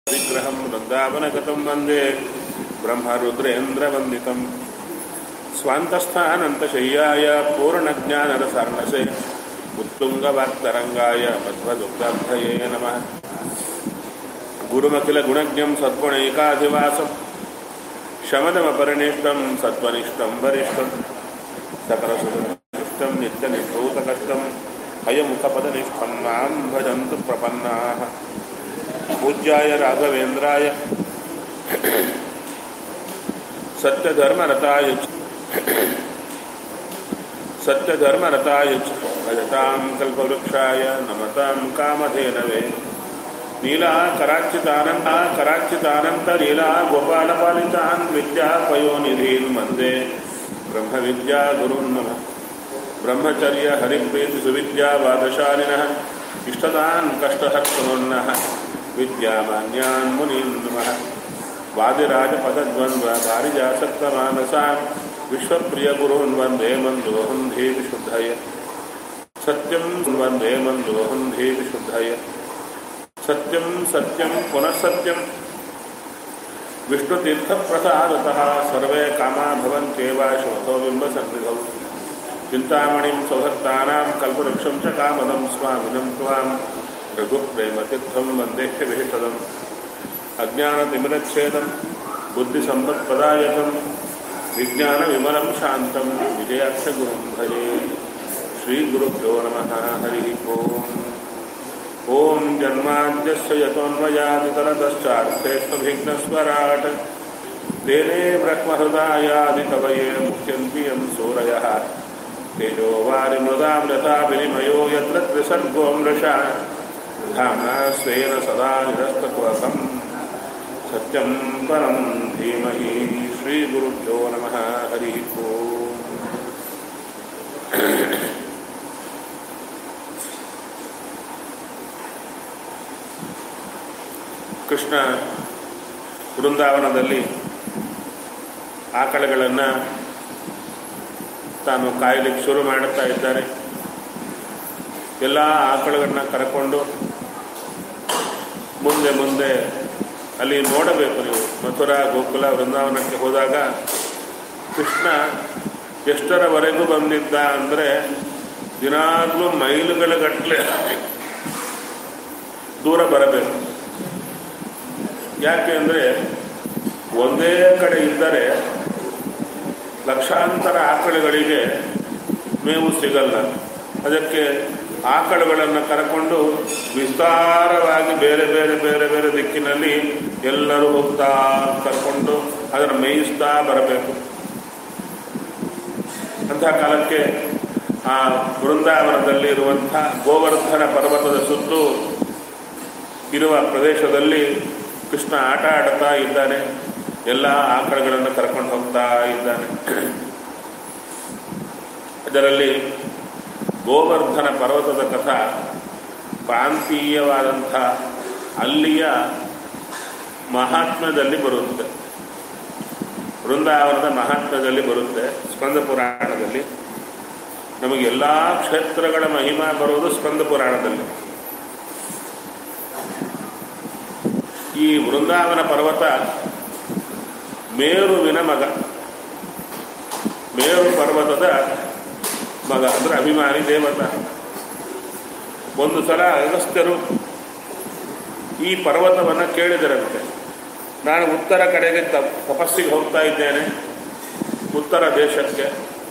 विग्रहं वृन्दावनगतं वन्दे ब्रह्मरुद्रेन्द्रवन्दितं स्वान्तस्थानन्तशय्याय पूर्णज्ञानरसार्णसे उत्तुङ्गवाक्तरङ्गाय मध्वदुग्धार्थये नमः गुरुमखिलगुणज्ञं सद्गुणैकाधिवासं शमदमपरिनिष्टं सत्त्वनिष्ठं वरिष्ठं सकलसुखं नित्यनिर्भूतकष्टं हयमुखपदनिष्ठं मां भजन्तु प्रपन्नाः पूज्याय राघवेन्द्राय सत्यधर्मरताय च सत्यधर्मरताय च भजतां कल्पवृक्षाय नमतां कामधेनवे नीलाकराच्युतानन्दा कराच्युतानन्तलीला गोपालपालितान् विद्यापयोनिधीन् वन्दे ब्रह्मविद्या गुरुन् नमः ब्रह्मचर्य हरिप्रीतिसुविद्यावादशालिनः इष्टदान् कष्टहर्तुनः विद्यामान्यान् मुनीन् नमः वादिराजपदद्वन्द्वकारिजासक्तमानसान् विश्वप्रियगुरून् वन्दे मन्दोऽहं धीविशुद्धय सत्यं वन्दे मन्दोऽहं धीविशुद्धय सत्यं सत्यं पुनः सत्यं विष्णुतीर्थप्रसादतः सर्वे कामा भवन्त्येव शोधो बिम्बसन्निधौ चिन्तामणिं स्वभक्तानां कल्पवृक्षं च कामदं स्वामिनं त्वां रघुप्रेमतीर्थं वन्देह्यभिषदम् अज्ञानतिमिरच्छेदं बुद्धिसम्पत्पदायकं विज्ञानविमलं शान्तं विजयाक्षगुरुं भजे श्रीगुरुभ्यो नमः हरिः ओम् ॐ जन्माद्यस्य यतोन्मयादितरतश्चार्थेष्वभिघ्नस्वराट् तेने ब्रह्महृदायादिकवये मुख्यन्ति यं सूरयः तेजो वारिमृदां यथा विनिमयो यत्र त्रिसर्गो मृषा धाम्ना स्वेन सदा निरस्तकुवसं सत्यं परं धीमहि श्रीगुरुभ्यो नमः हरिः ओम् ಕೃಷ್ಣ ವೃಂದಾವನದಲ್ಲಿ ಆಕಳಗಳನ್ನು ತಾನು ಕಾಯಲಿಕ್ಕೆ ಶುರು ಮಾಡುತ್ತಾ ಇದ್ದಾರೆ ಎಲ್ಲ ಆಕಳುಗಳನ್ನ ಕರ್ಕೊಂಡು ಮುಂದೆ ಮುಂದೆ ಅಲ್ಲಿ ನೋಡಬೇಕು ನೀವು ಮಥುರಾ ಗೋಕುಲ ವೃಂದಾವನಕ್ಕೆ ಹೋದಾಗ ಕೃಷ್ಣ ಎಷ್ಟರವರೆಗೂ ಬಂದಿದ್ದ ಅಂದರೆ ದಿನಾಗಲೂ ಮೈಲುಗಳ ಗಟ್ಟಲೆ ದೂರ ಬರಬೇಕು ಯಾಕೆ ಅಂದರೆ ಒಂದೇ ಕಡೆ ಇದ್ದರೆ ಲಕ್ಷಾಂತರ ಆಕಳುಗಳಿಗೆ ಮೇವು ಸಿಗಲ್ಲ ಅದಕ್ಕೆ ಆಕಳುಗಳನ್ನು ಕರ್ಕೊಂಡು ವಿಸ್ತಾರವಾಗಿ ಬೇರೆ ಬೇರೆ ಬೇರೆ ಬೇರೆ ದಿಕ್ಕಿನಲ್ಲಿ ಎಲ್ಲರೂ ಹೋಗ್ತಾ ಕರ್ಕೊಂಡು ಅದನ್ನು ಮೇಯಿಸ್ತಾ ಬರಬೇಕು ಅಂತಹ ಕಾಲಕ್ಕೆ ಆ ಬೃಂದಾವನದಲ್ಲಿ ಇರುವಂಥ ಗೋವರ್ಧನ ಪರ್ವತದ ಸುತ್ತು ಇರುವ ಪ್ರದೇಶದಲ್ಲಿ ಕೃಷ್ಣ ಆಟ ಆಡ್ತಾ ಇದ್ದಾನೆ ಎಲ್ಲ ಆಕಳಗಳನ್ನು ಕರ್ಕೊಂಡು ಹೋಗ್ತಾ ಇದ್ದಾನೆ ಅದರಲ್ಲಿ ಗೋವರ್ಧನ ಪರ್ವತದ ಕಥಾ ಪ್ರಾಂತೀಯವಾದಂಥ ಅಲ್ಲಿಯ ಮಹಾತ್ಮ್ಯದಲ್ಲಿ ಬರುತ್ತೆ ವೃಂದಾವನದ ಮಹಾತ್ಮ್ಯದಲ್ಲಿ ಬರುತ್ತೆ ಸ್ಕಂದ ಪುರಾಣದಲ್ಲಿ ನಮಗೆ ಎಲ್ಲ ಕ್ಷೇತ್ರಗಳ ಮಹಿಮಾ ಬರೋದು ಸ್ಕಂದ ಪುರಾಣದಲ್ಲಿ ಈ ವೃಂದಾವನ ಪರ್ವತ ಮೇರುವಿನ ಮಗ ಮೇರು ಪರ್ವತದ ಮಗ ಅಂದರೆ ಅಭಿಮಾನಿ ದೇವತ ಒಂದು ಸಲ ಅಗಸ್ತ್ಯರು ಈ ಪರ್ವತವನ್ನು ಕೇಳಿದರಂತೆ ನಾನು ಉತ್ತರ ಕಡೆಗೆ ತಪಸ್ಸಿಗೆ ಹೋಗ್ತಾ ಇದ್ದೇನೆ ಉತ್ತರ ದೇಶಕ್ಕೆ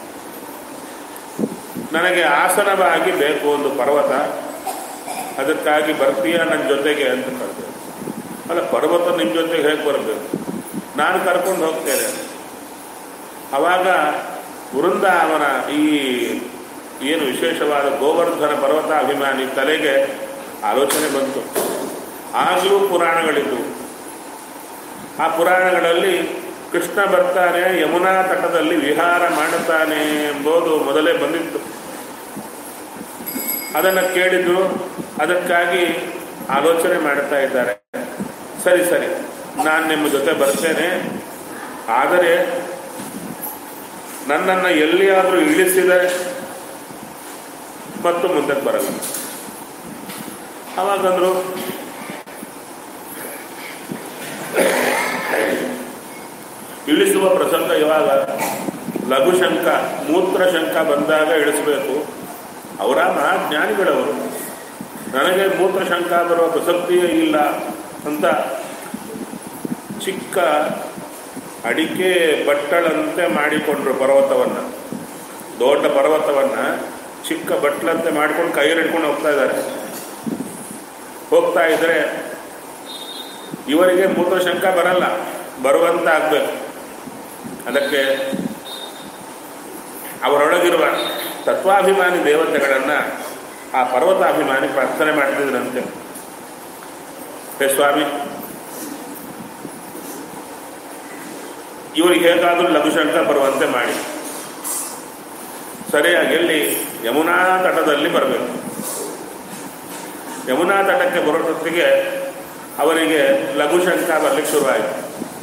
ನನಗೆ ಆಸನವಾಗಿ ಬೇಕು ಒಂದು ಪರ್ವತ ಅದಕ್ಕಾಗಿ ಬರ್ತೀಯ ನನ್ನ ಜೊತೆಗೆ ಅಂತ ಕರೆದೆ ಅಲ್ಲ ಪರ್ವತ ನಿಮ್ಮ ಜೊತೆಗೆ ಹೇಗೆ ಬರಬೇಕು ನಾನು ಕರ್ಕೊಂಡು ಹೋಗ್ತೇನೆ ಆವಾಗ ವೃಂದಾವನ ಈ ಏನು ವಿಶೇಷವಾದ ಗೋವರ್ಧನ ಪರ್ವತ ಅಭಿಮಾನಿ ತಲೆಗೆ ಆಲೋಚನೆ ಬಂತು ಆಗಲೂ ಪುರಾಣಗಳಿದ್ದವು ಆ ಪುರಾಣಗಳಲ್ಲಿ ಕೃಷ್ಣ ಬರ್ತಾನೆ ಯಮುನಾ ತಟದಲ್ಲಿ ವಿಹಾರ ಮಾಡುತ್ತಾನೆ ಎಂಬುದು ಮೊದಲೇ ಬಂದಿತ್ತು ಅದನ್ನು ಕೇಳಿದ್ರು ಅದಕ್ಕಾಗಿ ಆಲೋಚನೆ ಮಾಡುತ್ತಾ ಇದ್ದಾರೆ ಸರಿ ಸರಿ ನಾನು ನಿಮ್ಮ ಜೊತೆ ಬರ್ತೇನೆ ಆದರೆ ನನ್ನನ್ನು ಎಲ್ಲಿಯಾದರೂ ಇಳಿಸಿದರೆ ಮತ್ತು ಮುಂದಕ್ಕೆ ಬರಲ್ಲ ಅವಾಗಂದ್ರು ಇಳಿಸುವ ಪ್ರಸಂಗ ಯಾವಾಗ ಲಘುಶಂಕ ಮೂತ್ರಶಂಕ ಬಂದಾಗ ಇಳಿಸಬೇಕು ಅವರ ಮಹಾಜ್ಞಾನಿಗಳವರು ನನಗೆ ಮೂತ್ರಶಂಕ ಬರುವ ಪ್ರಸಕ್ತಿಯೇ ಇಲ್ಲ ಅಂತ ಚಿಕ್ಕ ಅಡಿಕೆ ಬಟ್ಟಳಂತೆ ಮಾಡಿಕೊಂಡ್ರು ಪರ್ವತವನ್ನು ದೊಡ್ಡ ಪರ್ವತವನ್ನು ಚಿಕ್ಕ ಬಟ್ಲಂತೆ ಮಾಡ್ಕೊಂಡು ಕೈಯಲ್ಲಿ ಹಿಡ್ಕೊಂಡು ಹೋಗ್ತಾ ಇದ್ದಾರೆ ಹೋಗ್ತಾ ಇದ್ರೆ ಇವರಿಗೆ ಮೂತ್ರಶಂಕ ಬರಲ್ಲ ಬರುವಂತ ಆಗ್ಬೇಕು ಅದಕ್ಕೆ ಅವರೊಳಗಿರುವ ತತ್ವಾಭಿಮಾನಿ ದೇವತೆಗಳನ್ನು ಆ ಪರ್ವತಾಭಿಮಾನಿ ಪ್ರಾರ್ಥನೆ ಮಾಡ್ತಿದ್ರಂತೆ ಹೇ ಸ್ವಾಮಿ ಇವರಿಗೆ ಹೇಗಾದರೂ ಲಘುಶಂಕ ಬರುವಂತೆ ಮಾಡಿ ಸರಿಯಾಗಿ ಎಲ್ಲಿ ಯಮುನಾ ತಟದಲ್ಲಿ ಬರಬೇಕು ಯಮುನಾ ತಟಕ್ಕೆ ಬರೋಟೊತ್ತಿಗೆ ಅವರಿಗೆ ಲಘುಶಂಕ ಬರಲಿಕ್ಕೆ ಶುರುವಾಯಿತು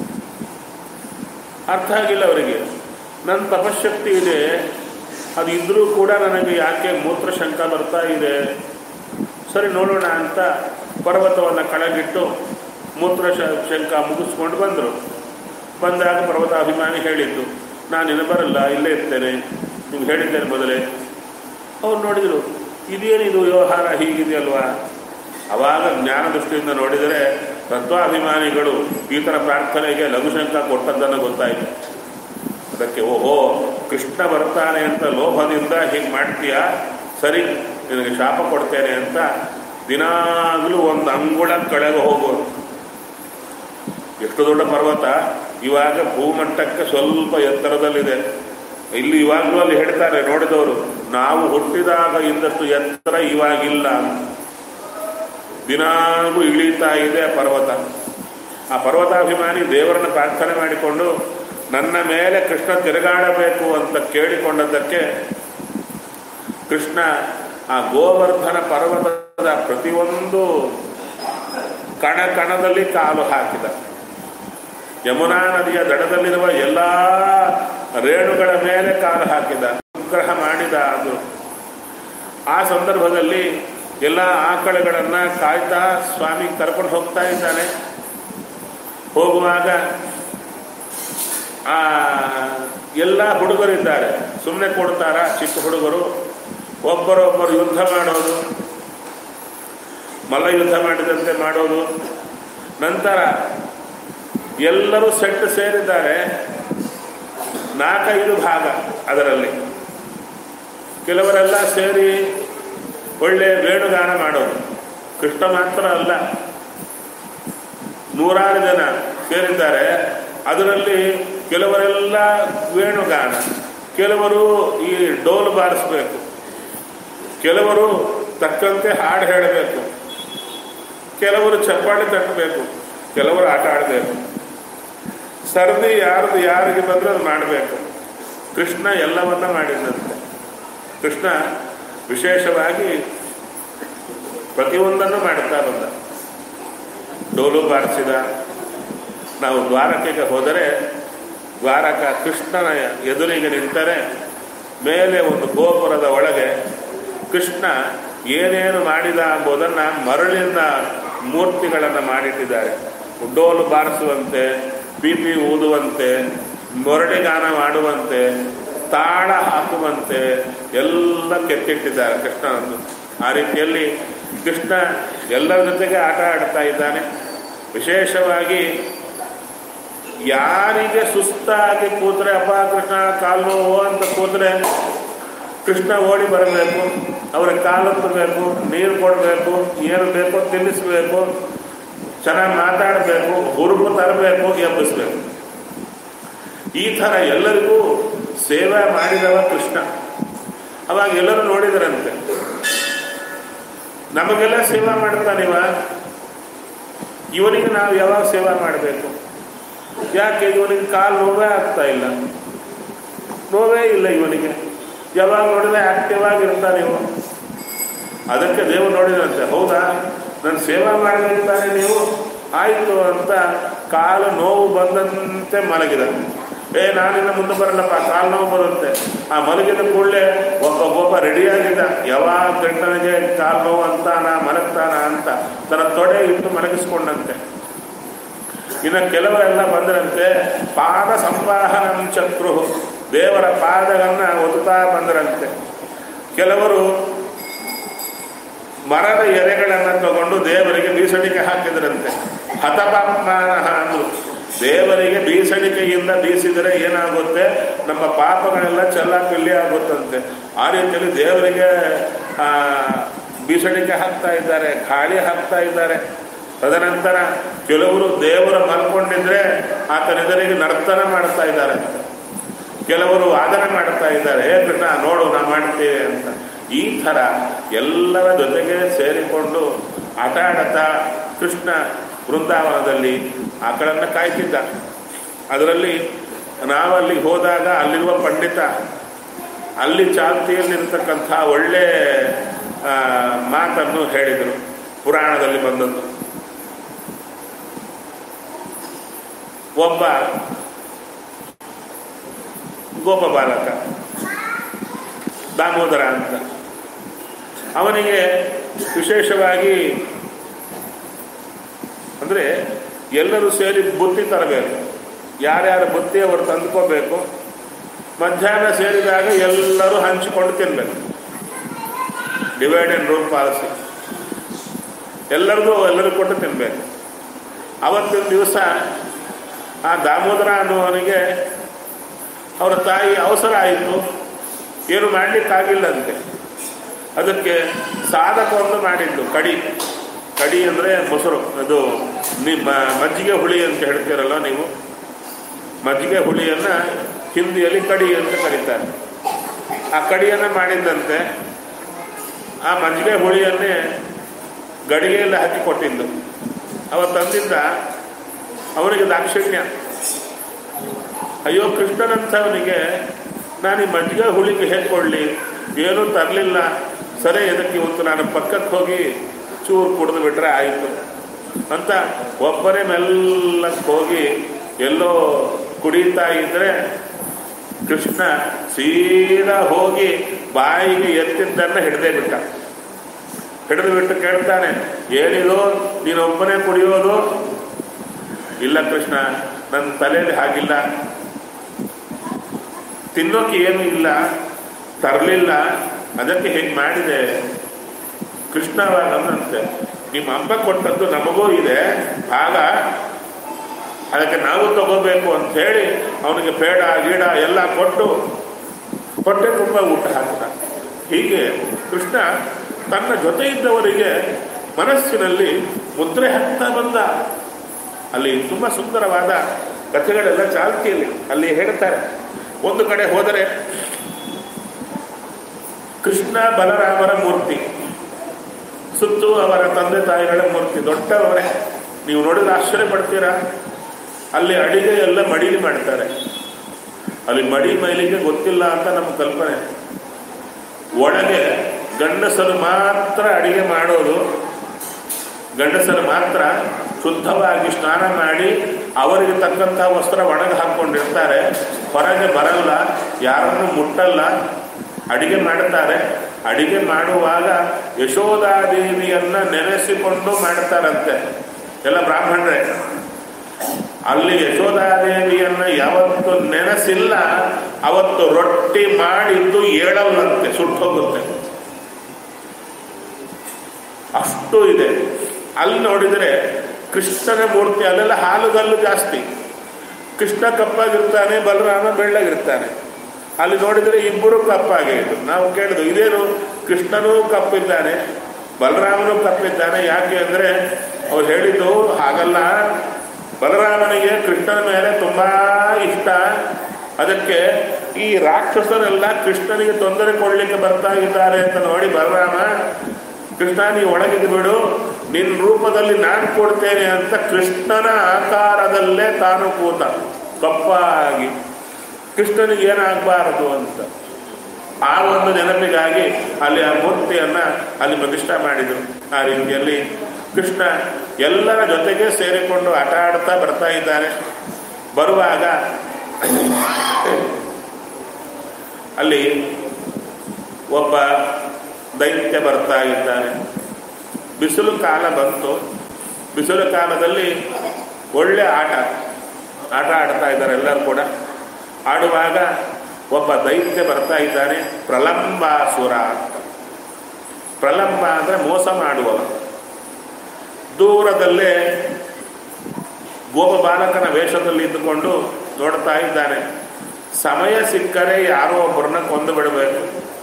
ಅರ್ಥ ಆಗಿಲ್ಲ ಅವರಿಗೆ ನನ್ನ ತಪಶಕ್ತಿ ಇದೆ ಅದು ಇದ್ರೂ ಕೂಡ ನನಗೆ ಯಾಕೆ ಮೂತ್ರಶಂಕ ಬರ್ತಾ ಇದೆ ಸರಿ ನೋಡೋಣ ಅಂತ ಪರ್ವತವನ್ನು ಕೆಳಗಿಟ್ಟು ಮೂತ್ರ ಶ- ಶಂಕ ಮುಗಿಸ್ಕೊಂಡು ಬಂದರು ಬಂದಾಗ ಪರ್ವತಾಭಿಮಾನಿ ಹೇಳಿದ್ದು ನಾನು ಇನ್ನು ಬರಲ್ಲ ಇಲ್ಲೇ ಇರ್ತೇನೆ ನಿಮ್ಗೆ ಹೇಳಿದ್ದೇನೆ ಮೊದಲೇ ಅವ್ರು ನೋಡಿದರು ಇದೇನಿದು ವ್ಯವಹಾರ ಹೀಗಿದೆಯಲ್ವಾ ಅವಾಗ ಜ್ಞಾನ ದೃಷ್ಟಿಯಿಂದ ನೋಡಿದರೆ ತತ್ವಾಭಿಮಾನಿಗಳು ಈ ಥರ ಪ್ರಾರ್ಥನೆಗೆ ಲಘುಶಂಕ ಕೊಟ್ಟದ್ದನ್ನು ಗೊತ್ತಾಯಿತು ಅದಕ್ಕೆ ಓಹೋ ಕೃಷ್ಣ ಬರ್ತಾನೆ ಅಂತ ಲೋಭದಿಂದ ಹೀಗೆ ಮಾಡ್ತೀಯಾ ಸರಿ ನಿನಗೆ ಶಾಪ ಕೊಡ್ತೇನೆ ಅಂತ ದಿನಾಗಲೂ ಒಂದು ಅಂಗುಳ ಕೆಳಗೆ ಹೋಗೋದು ಎಷ್ಟು ದೊಡ್ಡ ಪರ್ವತ ಇವಾಗ ಭೂಮಟ್ಟಕ್ಕೆ ಸ್ವಲ್ಪ ಎತ್ತರದಲ್ಲಿದೆ ಇಲ್ಲಿ ಇವಾಗಲೂ ಅಲ್ಲಿ ಹೇಳ್ತಾರೆ ನೋಡಿದವರು ನಾವು ಹುಟ್ಟಿದಾಗ ಇದ್ದಷ್ಟು ಎತ್ತರ ಇವಾಗಿಲ್ಲ ದಿನಾಗೂ ಇಳೀತಾ ಇದೆ ಆ ಪರ್ವತ ಆ ಪರ್ವತಾಭಿಮಾನಿ ದೇವರನ್ನ ಪ್ರಾರ್ಥನೆ ಮಾಡಿಕೊಂಡು ನನ್ನ ಮೇಲೆ ಕೃಷ್ಣ ತಿರುಗಾಡಬೇಕು ಅಂತ ಕೇಳಿಕೊಂಡದ್ದಕ್ಕೆ ಕೃಷ್ಣ ಆ ಗೋವರ್ಧನ ಪರ್ವತದ ಪ್ರತಿಯೊಂದು ಕಣ ಕಣದಲ್ಲಿ ಕಾಲು ಹಾಕಿದ ಯಮುನಾ ನದಿಯ ದಡದಲ್ಲಿರುವ ಎಲ್ಲ ರೇಣುಗಳ ಮೇಲೆ ಕಾಲು ಹಾಕಿದ ಅನುಗ್ರಹ ಮಾಡಿದ ಅದು ಆ ಸಂದರ್ಭದಲ್ಲಿ ಎಲ್ಲ ಆಕಳುಗಳನ್ನು ಕಾಯ್ತಾ ಸ್ವಾಮಿ ಕರ್ಕೊಂಡು ಹೋಗ್ತಾ ಇದ್ದಾನೆ ಹೋಗುವಾಗ ಆ ಎಲ್ಲ ಹುಡುಗರಿದ್ದಾರೆ ಸುಮ್ಮನೆ ಕೊಡ್ತಾರ ಚಿಕ್ಕ ಹುಡುಗರು ಒಬ್ಬರೊಬ್ಬರು ಯುದ್ಧ ಮಾಡೋದು ಮಲ್ಲ ಯುದ್ಧ ಮಾಡಿದಂತೆ ಮಾಡೋದು ನಂತರ ಎಲ್ಲರೂ ಸೆಟ್ ಸೇರಿದ್ದಾರೆ ನಾಲ್ಕೈದು ಭಾಗ ಅದರಲ್ಲಿ ಕೆಲವರೆಲ್ಲ ಸೇರಿ ಒಳ್ಳೆ ವೇಣುಗಾನ ಮಾಡೋದು ಕೃಷ್ಣ ಮಾತ್ರ ಅಲ್ಲ ನೂರಾರು ಜನ ಸೇರಿದ್ದಾರೆ ಅದರಲ್ಲಿ ಕೆಲವರೆಲ್ಲ ವೇಣುಗಾನ ಕೆಲವರು ಈ ಡೋಲು ಬಾರಿಸಬೇಕು ಕೆಲವರು ತಕ್ಕಂತೆ ಹಾಡು ಹೇಳಬೇಕು ಕೆಲವರು ಚಪ್ಪಾಳೆ ತಟ್ಟಬೇಕು ಕೆಲವರು ಆಟ ಆಡಬೇಕು ಸರದಿ ಯಾರ್ದು ಯಾರಿಗೆ ಬಂದ್ರೆ ಅದು ಮಾಡಬೇಕು ಕೃಷ್ಣ ಎಲ್ಲವನ್ನ ಮಾಡಿದಂತೆ ಕೃಷ್ಣ ವಿಶೇಷವಾಗಿ ಪ್ರತಿಯೊಂದನ್ನು ಮಾಡುತ್ತಾ ಬಂದ ಡೋಲು ಬಾರಿಸಿದ ನಾವು ದ್ವಾರಕೆಗೆ ಹೋದರೆ ದ್ವಾರಕ ಕೃಷ್ಣನ ಎದುರಿಗೆ ನಿಂತರೆ ಮೇಲೆ ಒಂದು ಗೋಪುರದ ಒಳಗೆ ಕೃಷ್ಣ ಏನೇನು ಮಾಡಿದ ಎಂಬುದನ್ನು ಮರಳಿನ ಮೂರ್ತಿಗಳನ್ನು ಮಾಡಿಟ್ಟಿದ್ದಾರೆ ಡೋಲು ಬಾರಿಸುವಂತೆ ಪಿಪಿ ಊದುವಂತೆ ಮೊರಡಿಗಾನ ಮಾಡುವಂತೆ ತಾಳ ಹಾಕುವಂತೆ ಎಲ್ಲ ಕೆತ್ತಿಟ್ಟಿದ್ದಾರೆ ಕೃಷ್ಣನನ್ನು ಆ ರೀತಿಯಲ್ಲಿ ಕೃಷ್ಣ ಎಲ್ಲರ ಜೊತೆಗೆ ಆಟ ಆಡ್ತಾ ಇದ್ದಾನೆ ವಿಶೇಷವಾಗಿ ಯಾರಿಗೆ ಸುಸ್ತಾಗಿ ಕೂತ್ರೆ ಅಪ್ಪ ಕೃಷ್ಣ ಕಾಲು ನೋವು ಅಂತ ಕೂತ್ರೆ ಕೃಷ್ಣ ಓಡಿ ಬರಬೇಕು ಅವರ ಕಾಲತ್ತಬೇಕು ನೀರು ಕೊಡಬೇಕು ಏನು ಬೇಕೋ ತಿನ್ನಿಸ್ಬೇಕು ಚೆನ್ನಾಗಿ ಮಾತಾಡಬೇಕು ಹುರುಪು ತರಬೇಕು ಎಬ್ಬಿಸ್ಬೇಕು ಈ ಥರ ಎಲ್ಲರಿಗೂ ಸೇವೆ ಮಾಡಿದವ ಕೃಷ್ಣ ಅವಾಗ ಎಲ್ಲರೂ ನೋಡಿದರಂತೆ ನಮಗೆಲ್ಲ ಸೇವಾ ಮಾಡ್ತಾನಿವ ಇವನಿಗೆ ನಾವು ಯಾವಾಗ ಸೇವಾ ಮಾಡಬೇಕು ಯಾಕೆ ಇವನಿಗೆ ಕಾಲು ನೋವೇ ಆಗ್ತಾ ಇಲ್ಲ ನೋವೇ ಇಲ್ಲ ಇವನಿಗೆ ಯಾವಾಗ ನೋಡಿದ್ರೆ ಆಕ್ಟಿವ್ ಆಗಿರ್ತಾನೆ ಇವ ಅದಕ್ಕೆ ದೇವರು ನೋಡಿದಂತೆ ಹೌದಾ ನನ್ನ ಸೇವಾ ಮಾಡಬೇಕಂತಾನೆ ನೀವು ಆಯಿತು ಅಂತ ಕಾಲು ನೋವು ಬಂದಂತೆ ಮಲಗಿದ ಏ ನಾನಿನ್ನ ಮುಂದೆ ಬರಲ್ಲಪ್ಪ ಕಾಲು ನೋವು ಬರುತ್ತೆ ಆ ಮಲಗಿದ ಕೂಡಲೇ ಒಬ್ಬ ಒಬ್ಬ ರೆಡಿಯಾಗಿದ್ದ ಯಾವಾಗ ಗಂಟನಿಗೆ ಕಾಲು ನೋವು ಅಂತಾನ ಮಲಗ್ತಾನ ಅಂತ ತನ್ನ ತೊಡೆ ಇಟ್ಟು ಮಲಗಿಸ್ಕೊಂಡಂತೆ ಇನ್ನು ಕೆಲವರೆಲ್ಲ ಬಂದರಂತೆ ಪಾದ ಸಂವಾಹನಂ ಚಕ್ರು ದೇವರ ಪಾದಗಳನ್ನ ಒತ್ತುತ್ತಾ ಬಂದರಂತೆ ಕೆಲವರು ಮರದ ಎಲೆಗಳನ್ನು ತಗೊಂಡು ದೇವರಿಗೆ ಬೀಸಣಿಕೆ ಹಾಕಿದ್ರಂತೆ ಹತಪಾಪ್ಮಾನ ಅಂದ್ರು ದೇವರಿಗೆ ಬೀಸಣಿಕೆಯಿಂದ ಬೀಸಿದರೆ ಏನಾಗುತ್ತೆ ನಮ್ಮ ಪಾಪಗಳೆಲ್ಲ ಚೆಲ್ಲಾಪಿಲ್ಲಿ ಆಗುತ್ತಂತೆ ಆ ರೀತಿಯಲ್ಲಿ ದೇವರಿಗೆ ಆ, ಬೀಸಣಿಕೆ ಹಾಕ್ತಾ ಇದ್ದಾರೆ ಗಾಳಿ ಹಾಕ್ತಾ ಇದ್ದಾರೆ ತದನಂತರ ಕೆಲವರು ದೇವರು ಮಲ್ಕೊಂಡಿದ್ರೆ ಆತನೆದುರಿಗೆ ನರ್ತನ ಮಾಡ್ತಾ ಇದ್ದಾರೆ ಕೆಲವರು ವಾದನ ಮಾಡ್ತಾ ಇದ್ದಾರೆ ಹೇ ಕೃಷ್ಣ ನೋಡು ನಾವು ಮಾಡ್ತೇವೆ ಅಂತ ಈ ಥರ ಎಲ್ಲರ ಜೊತೆಗೆ ಸೇರಿಕೊಂಡು ಆಟ ಆಡತಾ ಕೃಷ್ಣ ವೃಂದಾವನದಲ್ಲಿ ಆಕಳನ್ನು ಕಾಯ್ತಿದ್ದ ಅದರಲ್ಲಿ ನಾವಲ್ಲಿ ಹೋದಾಗ ಅಲ್ಲಿರುವ ಪಂಡಿತ ಅಲ್ಲಿ ಚಾಲ್ತಿಯಲ್ಲಿರ್ತಕ್ಕಂಥ ಒಳ್ಳೆ ಆ, ಮಾತನ್ನು ಹೇಳಿದರು ಪುರಾಣದಲ್ಲಿ ಬಂದದ್ದು ಒಬ್ಬ ಗೋಪ ಬಾಲಕ ದಾಮೋದರ ಅಂತ ಅವನಿಗೆ ವಿಶೇಷವಾಗಿ ಅಂದರೆ ಎಲ್ಲರೂ ಸೇರಿ ಬುತ್ತಿ ತರಬೇಕು ಯಾರ್ಯಾರ ಬುತ್ತಿ ಅವರು ತಂದ್ಕೋಬೇಕು ಮಧ್ಯಾಹ್ನ ಸೇರಿದಾಗ ಎಲ್ಲರೂ ಹಂಚಿಕೊಂಡು ತಿನ್ನಬೇಕು ಡಿವೈಡ್ ಆ್ಯಂಡ್ ರೂಲ್ ಪಾಲಿಸಿ ಎಲ್ಲರಿಗೂ ಎಲ್ಲರಿಗೂ ಕೊಟ್ಟು ತಿನ್ನಬೇಕು ಅವತ್ತಿನ ದಿವಸ ಆ ದಾಮೋದರ ಅನ್ನುವನಿಗೆ ಅವರ ತಾಯಿ ಅವಸರ ಆಯಿತು ಏನು ಮಾಡಲಿಕ್ಕಾಗಿಲ್ಲಂತೆ ಅದಕ್ಕೆ ಸಾಧಕವನ್ನು ಮಾಡಿದ್ದು ಕಡಿ ಕಡಿ ಅಂದರೆ ಮೊಸರು ಅದು ನಿಮ್ಮ ಮಜ್ಜಿಗೆ ಹುಳಿ ಅಂತ ಹೇಳ್ತೀರಲ್ಲ ನೀವು ಮಜ್ಜಿಗೆ ಹುಳಿಯನ್ನು ಹಿಂದಿಯಲ್ಲಿ ಕಡಿ ಅಂತ ಕರೀತಾರೆ ಆ ಕಡಿಯನ್ನು ಮಾಡಿದ್ದಂತೆ ಆ ಮಜ್ಜಿಗೆ ಹುಳಿಯನ್ನೇ ಗಡಿಗೆಯಲ್ಲಿ ಹಾಕಿ ಕೊಟ್ಟಿದ್ದು ಅವ ತಂದಿದ್ದ ಅವನಿಗೆ ದಾಕ್ಷಿಣ್ಯ ಅಯ್ಯೋ ಕೃಷ್ಣನಂಥವನಿಗೆ ನಾನು ಈ ಮಜ್ಜಿಗೆ ಹುಳಿಗೆ ಹೇಗೆ ಕೊಡಲಿ ಏನೂ ತರಲಿಲ್ಲ ಸರಿ ಇದಕ್ಕೆ ಇವತ್ತು ನಾನು ಪಕ್ಕಕ್ಕೆ ಹೋಗಿ ಚೂರು ಕುಡಿದು ಬಿಟ್ರೆ ಆಯಿತು ಅಂತ ಒಬ್ಬರೇ ಮೆಲ್ಲಕ್ಕೆ ಹೋಗಿ ಎಲ್ಲೋ ಕುಡಿತಾ ಇದ್ರೆ ಕೃಷ್ಣ ಸೀದಾ ಹೋಗಿ ಬಾಯಿಗೆ ಎತ್ತಿದ್ದನ್ನು ಹಿಡ್ದೇ ಬಿಟ್ಟ ಹಿಡಿದು ಬಿಟ್ಟು ಕೇಳ್ತಾನೆ ಏನಿದು ನೀನೊಬ್ಬನೇ ಕುಡಿಯೋದು ಇಲ್ಲ ಕೃಷ್ಣ ನನ್ನ ತಲೆಯಲ್ಲಿ ಹಾಗಿಲ್ಲ ತಿನ್ನೋಕೆ ಏನೂ ಇಲ್ಲ ತರಲಿಲ್ಲ ಅದಕ್ಕೆ ಹೇಗೆ ಮಾಡಿದೆ ಕೃಷ್ಣ ನನ್ನಂತೆ ನಿಮ್ಮ ಅಮ್ಮ ಕೊಟ್ಟದ್ದು ನಮಗೂ ಇದೆ ಆಗ ಅದಕ್ಕೆ ನಾವು ತಗೋಬೇಕು ಅಂತ ಹೇಳಿ ಅವನಿಗೆ ಪೇಡ ಗೀಡ ಎಲ್ಲ ಕೊಟ್ಟು ಹೊಟ್ಟೆ ತುಂಬ ಊಟ ಹಾಕಿದ ಹೀಗೆ ಕೃಷ್ಣ ತನ್ನ ಜೊತೆ ಇದ್ದವರಿಗೆ ಮನಸ್ಸಿನಲ್ಲಿ ಮುದ್ರೆ ಹಾಕ್ತಾ ಬಂದ ಅಲ್ಲಿ ತುಂಬ ಸುಂದರವಾದ ಕಥೆಗಳೆಲ್ಲ ಚಾಲ್ತಿಯಲ್ಲಿ ಅಲ್ಲಿ ಹೇಳ್ತಾರೆ ಒಂದು ಕಡೆ ಹೋದರೆ ಕೃಷ್ಣ ಬಲರಾಮರ ಮೂರ್ತಿ ಸುತ್ತು ಅವರ ತಂದೆ ತಾಯಿಗಳ ಮೂರ್ತಿ ದೊಡ್ಡವರೇ ನೀವು ನೋಡಿದ್ರೆ ಆಶ್ಚರ್ಯ ಪಡ್ತೀರಾ ಅಲ್ಲಿ ಅಡಿಗೆ ಎಲ್ಲ ಮಡಿಲಿ ಮಾಡ್ತಾರೆ ಅಲ್ಲಿ ಮಡಿ ಮೈಲಿಗೆ ಗೊತ್ತಿಲ್ಲ ಅಂತ ನಮ್ಮ ಕಲ್ಪನೆ ಒಳಗೆ ಗಂಡಸರು ಮಾತ್ರ ಅಡಿಗೆ ಮಾಡೋದು ಗಂಡಸರು ಮಾತ್ರ ಶುದ್ಧವಾಗಿ ಸ್ನಾನ ಮಾಡಿ ಅವರಿಗೆ ತಕ್ಕಂಥ ವಸ್ತ್ರ ಒಣಗಿ ಹಾಕ್ಕೊಂಡಿರ್ತಾರೆ ಹೊರಗೆ ಬರಲ್ಲ ಯಾರನ್ನು ಮುಟ್ಟಲ್ಲ ಅಡಿಗೆ ಮಾಡುತ್ತಾರೆ ಅಡಿಗೆ ಮಾಡುವಾಗ ಯಶೋಧಾದೇವಿಯನ್ನ ನೆನೆಸಿಕೊಂಡು ಮಾಡ್ತಾರಂತೆ ಎಲ್ಲ ಬ್ರಾಹ್ಮಣರೇ ಅಲ್ಲಿ ಯಶೋಧಾದೇವಿಯನ್ನ ಯಾವತ್ತು ನೆನೆಸಿಲ್ಲ ಅವತ್ತು ರೊಟ್ಟಿ ಮಾಡಿದ್ದು ಏಳಲ್ಲಂತೆ ಸುಟ್ಟು ಹೋಗುತ್ತೆ ಅಷ್ಟು ಇದೆ ಅಲ್ಲಿ ನೋಡಿದರೆ ಕೃಷ್ಣನ ಮೂರ್ತಿ ಅಲ್ಲೆಲ್ಲ ಹಾಲುಗಲ್ಲು ಜಾಸ್ತಿ ಕೃಷ್ಣ ಕಪ್ಪಾಗಿರ್ತಾನೆ ಬಲರಾಮ ಬೆಳ್ಳಗಿರ್ತಾನೆ ಅಲ್ಲಿ ನೋಡಿದರೆ ಇಬ್ಬರು ಕಪ್ಪಾಗಿತ್ತು ನಾವು ಕೇಳಿದ್ವು ಇದೇನು ಕೃಷ್ಣನೂ ಕಪ್ಪಿದ್ದಾನೆ ಬಲರಾಮನೂ ಕಪ್ಪಿದ್ದಾನೆ ಯಾಕೆ ಅಂದರೆ ಅವ್ರು ಹೇಳಿದ್ದು ಹಾಗಲ್ಲ ಬಲರಾಮನಿಗೆ ಕೃಷ್ಣನ ಮೇಲೆ ತುಂಬಾ ಇಷ್ಟ ಅದಕ್ಕೆ ಈ ರಾಕ್ಷಸರೆಲ್ಲ ಕೃಷ್ಣನಿಗೆ ತೊಂದರೆ ಕೊಡಲಿಕ್ಕೆ ಬರ್ತಾ ಇದ್ದಾರೆ ಅಂತ ನೋಡಿ ಬಲರಾಮ ಕೃಷ್ಣ ನೀವು ಒಳಗಿದ್ದು ಬಿಡು ನಿನ್ನ ರೂಪದಲ್ಲಿ ನಾನು ಕೊಡ್ತೇನೆ ಅಂತ ಕೃಷ್ಣನ ಆಕಾರದಲ್ಲೇ ತಾನು ಕೂತ ಕಪ್ಪಾಗಿ ಕೃಷ್ಣನಿಗೆ ಏನಾಗಬಾರದು ಅಂತ ಆ ಒಂದು ನೆನಪಿಗಾಗಿ ಅಲ್ಲಿ ಆ ಮೂರ್ತಿಯನ್ನ ಅಲ್ಲಿ ಪ್ರತಿಷ್ಠಾ ಮಾಡಿದರು ಆ ರೀತಿಯಲ್ಲಿ ಕೃಷ್ಣ ಎಲ್ಲರ ಜೊತೆಗೆ ಸೇರಿಕೊಂಡು ಆಟ ಆಡ್ತಾ ಬರ್ತಾ ಇದ್ದಾನೆ ಬರುವಾಗ ಅಲ್ಲಿ ಒಬ್ಬ ದೈತ್ಯ ಬರ್ತಾ ಇದ್ದಾನೆ ಬಿಸಿಲು ಕಾಲ ಬಂತು ಬಿಸಿಲು ಕಾಲದಲ್ಲಿ ಒಳ್ಳೆ ಆಟ ಆಟ ಆಡ್ತಾ ಇದ್ದಾರೆ ಎಲ್ಲರೂ ಕೂಡ ಆಡುವಾಗ ಒಬ್ಬ ದೈತ್ಯ ಬರ್ತಾ ಇದ್ದಾನೆ ಪ್ರಲಂಬಾಸುರ ಅಂತ ಪ್ರಲಂಬ ಅಂದರೆ ಮೋಸ ಮಾಡುವವ ದೂರದಲ್ಲೇ ಗೋಪ ಬಾಲಕನ ವೇಷದಲ್ಲಿ ಇದ್ದುಕೊಂಡು ನೋಡ್ತಾ ಇದ್ದಾನೆ ಸಮಯ ಸಿಕ್ಕರೆ ಯಾರೋ ಒಬ್ಬರನ್ನ ಕೊಂದು ಬಿಡಬೇಕು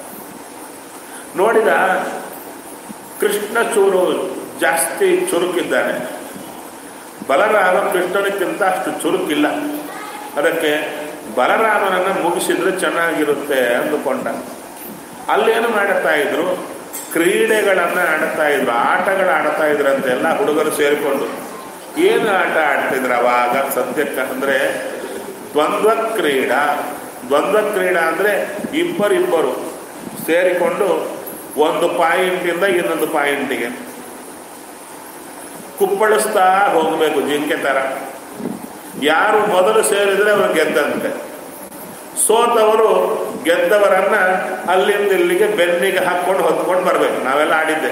ನೋಡಿದ ಕೃಷ್ಣ ಚೂರು ಜಾಸ್ತಿ ಚುರುಕಿದ್ದಾನೆ ಬಲರಾಮ ಕೃಷ್ಣನಿಗಿಂತ ಅಷ್ಟು ಚುರುಕಿಲ್ಲ ಅದಕ್ಕೆ ಬಲರಾಮನನ್ನು ಮುಗಿಸಿದ್ರೆ ಚೆನ್ನಾಗಿರುತ್ತೆ ಅಂದುಕೊಂಡ ಅಲ್ಲೇನು ಮಾಡುತ್ತಾ ಇದ್ರು ಕ್ರೀಡೆಗಳನ್ನು ಆಡುತ್ತಾ ಇದ್ರು ಆಟಗಳು ಆಡ್ತಾ ಇದ್ರಂತೆ ಎಲ್ಲ ಹುಡುಗರು ಸೇರಿಕೊಂಡು ಏನು ಆಟ ಆಡ್ತಿದ್ರು ಅವಾಗ ಸದ್ಯಕ್ಕೆ ಅಂದರೆ ದ್ವಂದ್ವ ಕ್ರೀಡಾ ದ್ವಂದ್ವ ಕ್ರೀಡಾ ಅಂದರೆ ಇಬ್ಬರಿಬ್ಬರು ಸೇರಿಕೊಂಡು ಒಂದು ಪಾಯಿಂಟಿಂದ ಇನ್ನೊಂದು ಪಾಯಿಂಟಿಗೆ ಕುಪ್ಪಳಿಸ್ತಾ ಹೋಗಬೇಕು ಜಿಂಕೆ ಥರ ಯಾರು ಮೊದಲು ಸೇರಿದರೆ ಅವರು ಗೆದ್ದಂತೆ ಸೋತವರು ಗೆದ್ದವರನ್ನ ಅಲ್ಲಿಂದ ಇಲ್ಲಿಗೆ ಬೆನ್ನಿಗೆ ಹಾಕ್ಕೊಂಡು ಹೊತ್ಕೊಂಡು ಬರಬೇಕು ನಾವೆಲ್ಲ ಆಡಿದ್ದೆ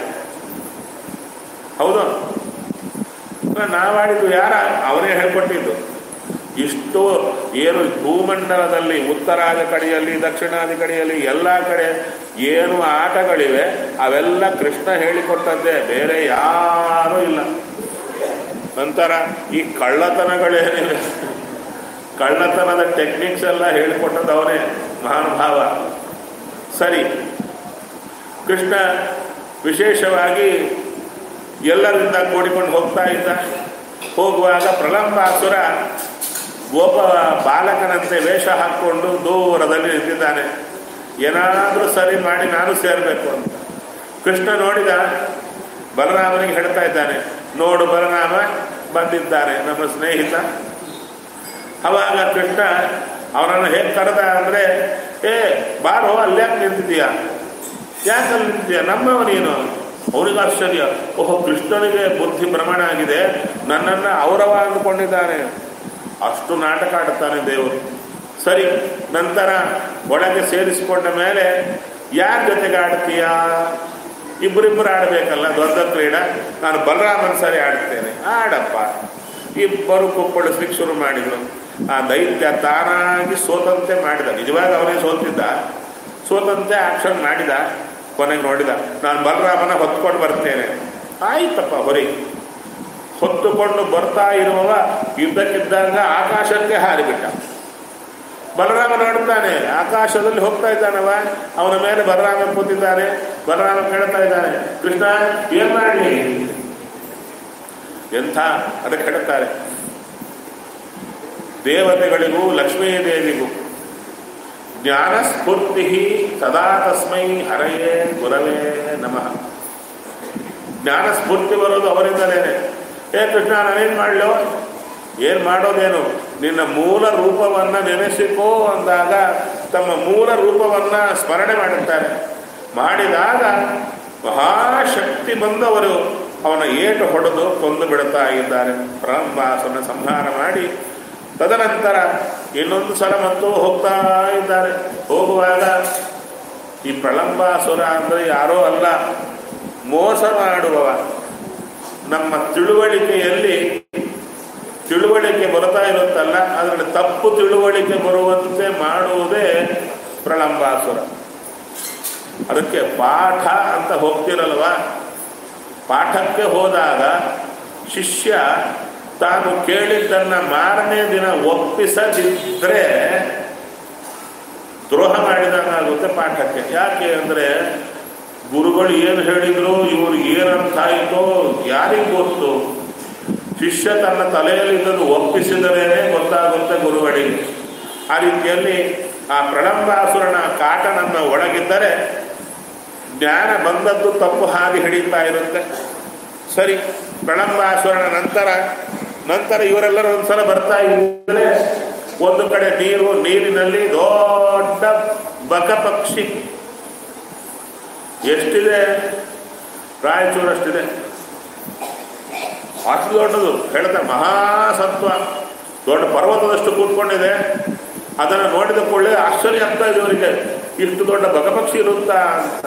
ಹೌದು ನಾವಾಡಿದ್ದು ಯಾರ ಅವರೇ ಹೇಳ್ಕೊಟ್ಟಿದ್ದು ಇಷ್ಟು ಏನು ಭೂಮಂಡಲದಲ್ಲಿ ಉತ್ತರಾದ ಕಡೆಯಲ್ಲಿ ದಕ್ಷಿಣಾದಿ ಕಡೆಯಲ್ಲಿ ಎಲ್ಲ ಕಡೆ ಏನು ಆಟಗಳಿವೆ ಅವೆಲ್ಲ ಕೃಷ್ಣ ಹೇಳಿಕೊಟ್ಟದ್ದೇ ಬೇರೆ ಯಾರೂ ಇಲ್ಲ ನಂತರ ಈ ಕಳ್ಳತನಗಳೇನಿವೆ ಕಳ್ಳತನದ ಟೆಕ್ನಿಕ್ಸ್ ಎಲ್ಲ ಹೇಳಿಕೊಟ್ಟದ್ದು ಅವನೇ ಮಹಾನುಭಾವ ಸರಿ ಕೃಷ್ಣ ವಿಶೇಷವಾಗಿ ಎಲ್ಲರಿಂದ ಕೂಡಿಕೊಂಡು ಹೋಗ್ತಾ ಇದ್ದ ಹೋಗುವಾಗ ಪ್ರಲಂಬಾಸುರ ಒಬ್ಬ ಬಾಲಕನಂತೆ ವೇಷ ಹಾಕ್ಕೊಂಡು ದೂರದಲ್ಲಿ ನಿಂತಿದ್ದಾನೆ ಏನಾದರೂ ಸರಿ ಮಾಡಿ ನಾನು ಸೇರಬೇಕು ಅಂತ ಕೃಷ್ಣ ನೋಡಿದ ಬಲರಾಮನಿಗೆ ಹೇಳ್ತಾ ಇದ್ದಾನೆ ನೋಡು ಬಲರಾಮ ಬಂದಿದ್ದಾನೆ ನಮ್ಮ ಸ್ನೇಹಿತ ಅವಾಗ ಕೃಷ್ಣ ಅವನನ್ನು ಹೇಗೆ ಕರೆದ ಅಂದರೆ ಏ ಬಾರೋ ಅಲ್ಯಾಕೆ ನಿಂತಿದ್ದೀಯ ಯಾಕೆ ಅಲ್ಲಿ ನಿಂತಿದ್ದೀಯ ನಮ್ಮವ ನೀನು ಅವನಿಗೆ ಆಶ್ಚರ್ಯ ಓಹೋ ಕೃಷ್ಣನಿಗೆ ಬುದ್ಧಿ ಭ್ರಮಣ ಆಗಿದೆ ನನ್ನನ್ನು ಅವರವ ಅಂದುಕೊಂಡಿದ್ದಾನೆ ಅಷ್ಟು ನಾಟಕ ಆಡುತ್ತಾನೆ ದೇವರು ಸರಿ ನಂತರ ಒಳಗೆ ಸೇರಿಸಿಕೊಂಡ ಮೇಲೆ ಯಾರ ಜೊತೆಗೆ ಆಡ್ತೀಯಾ ಇಬ್ಬರಿಬ್ಬರು ಆಡಬೇಕಲ್ಲ ದೊಡ್ಡ ಕ್ರೀಡ ನಾನು ಬಲರಾಮನ್ ಸರಿ ಆಡ್ತೇನೆ ಆಡಪ್ಪ ಇಬ್ಬರು ಕುಪ್ಪಳಿಸ್ಲಿಕ್ಕೆ ಶುರು ಮಾಡಿದ್ರು ಆ ದೈತ್ಯ ತಾನಾಗಿ ಸೋತಂತೆ ಮಾಡಿದ ನಿಜವಾಗಿ ಅವನೇ ಸೋತಿದ್ದ ಸೋತಂತೆ ಆಕ್ಷನ್ ಮಾಡಿದ ಕೊನೆಗೆ ನೋಡಿದ ನಾನು ಬಲರಾಮನ ಹೊತ್ಕೊಂಡು ಬರ್ತೇನೆ ಆಯ್ತಪ್ಪ ಹೊರಿ ಹೊತ್ತುಕೊಂಡು ಬರ್ತಾ ಇರುವವ ಇದ್ದಕ್ಕಿದ್ದಂಗ ಆಕಾಶಕ್ಕೆ ಹಾರಿಬಿಟ್ಟ ಬಲರಾಮ ನೋಡ್ತಾನೆ ಆಕಾಶದಲ್ಲಿ ಹೋಗ್ತಾ ಇದ್ದಾನವ ಅವನ ಮೇಲೆ ಬಲರಾಮ ಕೂತಿದ್ದಾನೆ ಬಲರಾಮ ಕೇಳ್ತಾ ಇದ್ದಾನೆ ಕೃಷ್ಣ ಏನ್ ಮಾಡಲಿ ಎಂಥ ಅದಕ್ಕೆ ಹೇಳ್ತಾರೆ ದೇವತೆಗಳಿಗೂ ಲಕ್ಷ್ಮೀ ದೇವಿಗೂ ಜ್ಞಾನ ಸ್ಫೂರ್ತಿ ಸದಾ ತಸ್ಮೈ ಹರಯೇ ಗುರವೇ ನಮಃ ಜ್ಞಾನ ಸ್ಫೂರ್ತಿ ಬರೋದು ಅವರಿಂದಲೇನೆ ಏ ಕೃಷ್ಣ ನಾನೇನು ಮಾಡಲೋ ಏನು ಮಾಡೋದೇನು ನಿನ್ನ ಮೂಲ ರೂಪವನ್ನು ನೆನೆಸಿಕೋ ಅಂದಾಗ ತಮ್ಮ ಮೂಲ ರೂಪವನ್ನು ಸ್ಮರಣೆ ಮಾಡುತ್ತಾರೆ ಮಾಡಿದಾಗ ಮಹಾಶಕ್ತಿ ಬಂದವರು ಅವನ ಏಟು ಹೊಡೆದು ಕೊಂದು ಬಿಡುತ್ತಾ ಇದ್ದಾರೆ ಬ್ರಹ್ಮಾಸನ ಸಂಹಾರ ಮಾಡಿ ತದನಂತರ ಇನ್ನೊಂದು ಸಲ ಮತ್ತು ಹೋಗ್ತಾ ಇದ್ದಾರೆ ಹೋಗುವಾಗ ಈ ಪ್ರಳಂಬಾಸುರ ಅಂದರೆ ಯಾರೋ ಅಲ್ಲ ಮೋಸ ಮಾಡುವವ ನಮ್ಮ ತಿಳುವಳಿಕೆಯಲ್ಲಿ ತಿಳುವಳಿಕೆ ಬರ್ತಾ ಇರುತ್ತಲ್ಲ ಅದರಲ್ಲಿ ತಪ್ಪು ತಿಳುವಳಿಕೆ ಬರುವಂತೆ ಮಾಡುವುದೇ ಪ್ರಳಂಬಾಸುರ ಅದಕ್ಕೆ ಪಾಠ ಅಂತ ಹೋಗ್ತಿರಲ್ವ ಪಾಠಕ್ಕೆ ಹೋದಾಗ ಶಿಷ್ಯ ತಾನು ಕೇಳಿದ್ದನ್ನ ಮಾರನೇ ದಿನ ಒಪ್ಪಿಸದಿದ್ರೆ ದ್ರೋಹ ಮಾಡಿದಂಗಾಗುತ್ತೆ ಪಾಠಕ್ಕೆ ಯಾಕೆ ಅಂದರೆ ಗುರುಗಳು ಏನು ಹೇಳಿದ್ರು ಇವರು ಏನರ್ಥ ಆಯಿತೋ ಯಾರಿಗೆ ಗೊತ್ತು ಶಿಷ್ಯ ತನ್ನ ತಲೆಯಲ್ಲಿ ಇದನ್ನು ಒಪ್ಪಿಸಿದರೇನೆ ಗೊತ್ತಾಗುತ್ತೆ ಗುರುಗಳಿಗೆ ಆ ರೀತಿಯಲ್ಲಿ ಆ ಪ್ರಳಂಬಾಸುರನ ಕಾಟ ನಮ್ಮ ಒಳಗಿದ್ದರೆ ಜ್ಞಾನ ಬಂದದ್ದು ತಪ್ಪು ಹಾದಿ ಹಿಡಿತಾ ಇರುತ್ತೆ ಸರಿ ಪ್ರಳಂಬಾಸುರನ ನಂತರ ನಂತರ ಇವರೆಲ್ಲರೂ ಒಂದ್ಸಲ ಬರ್ತಾ ಇದ್ದರೆ ಒಂದು ಕಡೆ ನೀರು ನೀರಿನಲ್ಲಿ ದೊಡ್ಡ ಬಕಪಕ್ಷಿ ಎಷ್ಟಿದೆ ರಾಯಚೂರಷ್ಟಿದೆ ಅಷ್ಟು ದೊಡ್ಡದು ಹೇಳ್ತಾರೆ ಮಹಾಸತ್ವ ದೊಡ್ಡ ಪರ್ವತದಷ್ಟು ಕೂತ್ಕೊಂಡಿದೆ ಅದನ್ನು ನೋಡಿದ ಕೂಡಲೇ ಆಶ್ಚರ್ಯ ಆಗ್ತಾ ಇದೆ ಇವರಿಗೆ ಇಷ್ಟು ದೊಡ್ಡ ಬಗಪಕ್ಷಿ ಇರುತ್ತಾ ಅಂತ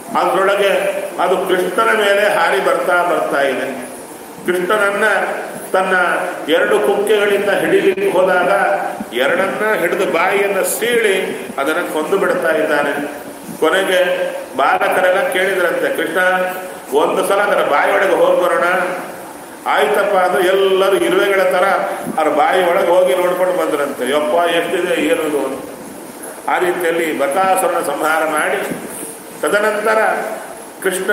ಅದರೊಳಗೆ ಅದು ಕೃಷ್ಣನ ಮೇಲೆ ಹಾರಿ ಬರ್ತಾ ಬರ್ತಾ ಇದೆ ಕೃಷ್ಣನನ್ನ ತನ್ನ ಎರಡು ಕುಕ್ಕೆಗಳಿಂದ ಹಿಡಿಲಿಕ್ಕೆ ಹೋದಾಗ ಎರಡನ್ನ ಹಿಡಿದು ಬಾಯಿಯನ್ನು ಸೀಳಿ ಅದನ್ನು ಕೊಂದು ಬಿಡ್ತಾ ಇದ್ದಾನೆ ಕೊನೆಗೆ ಬಾಲಕರೆಲ್ಲ ಕೇಳಿದ್ರಂತೆ ಕೃಷ್ಣ ಒಂದು ಸಲ ಅದರ ಬಾಯಿಯೊಳಗೆ ಹೋಗಿ ಬರೋಣ ಆಯ್ತಪ್ಪ ಅಂದ್ರೆ ಎಲ್ಲರೂ ಇರುವೆಗಳ ಥರ ಅವ್ರ ಬಾಯಿ ಒಳಗೆ ಹೋಗಿ ನೋಡ್ಕೊಂಡು ಬಂದ್ರಂತೆ ಯಪ್ಪ ಎಷ್ಟಿದೆ ಏನು ಇದು ಅಂತ ಆ ರೀತಿಯಲ್ಲಿ ಬಕಾಸುರನ ಸಂಹಾರ ಮಾಡಿ ತದನಂತರ ಕೃಷ್ಣ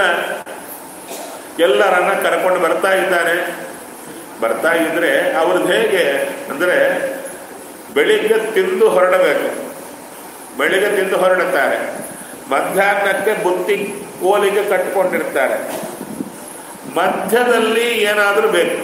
ಎಲ್ಲರನ್ನ ಕರ್ಕೊಂಡು ಬರ್ತಾ ಇದ್ದಾನೆ ಬರ್ತಾ ಇದ್ರೆ ಅವ್ರದ್ದು ಹೇಗೆ ಅಂದರೆ ಬೆಳಿಗ್ಗೆ ತಿಂದು ಹೊರಡಬೇಕು ಬೆಳಿಗ್ಗೆ ತಿಂದು ಹೊರಡುತ್ತಾರೆ ಮಧ್ಯಾಹ್ನಕ್ಕೆ ಬುತ್ತಿ ಕೋಲಿಗೆ ಕಟ್ಟಿಕೊಂಡಿರ್ತಾರೆ ಮಧ್ಯದಲ್ಲಿ ಏನಾದರೂ ಬೇಕು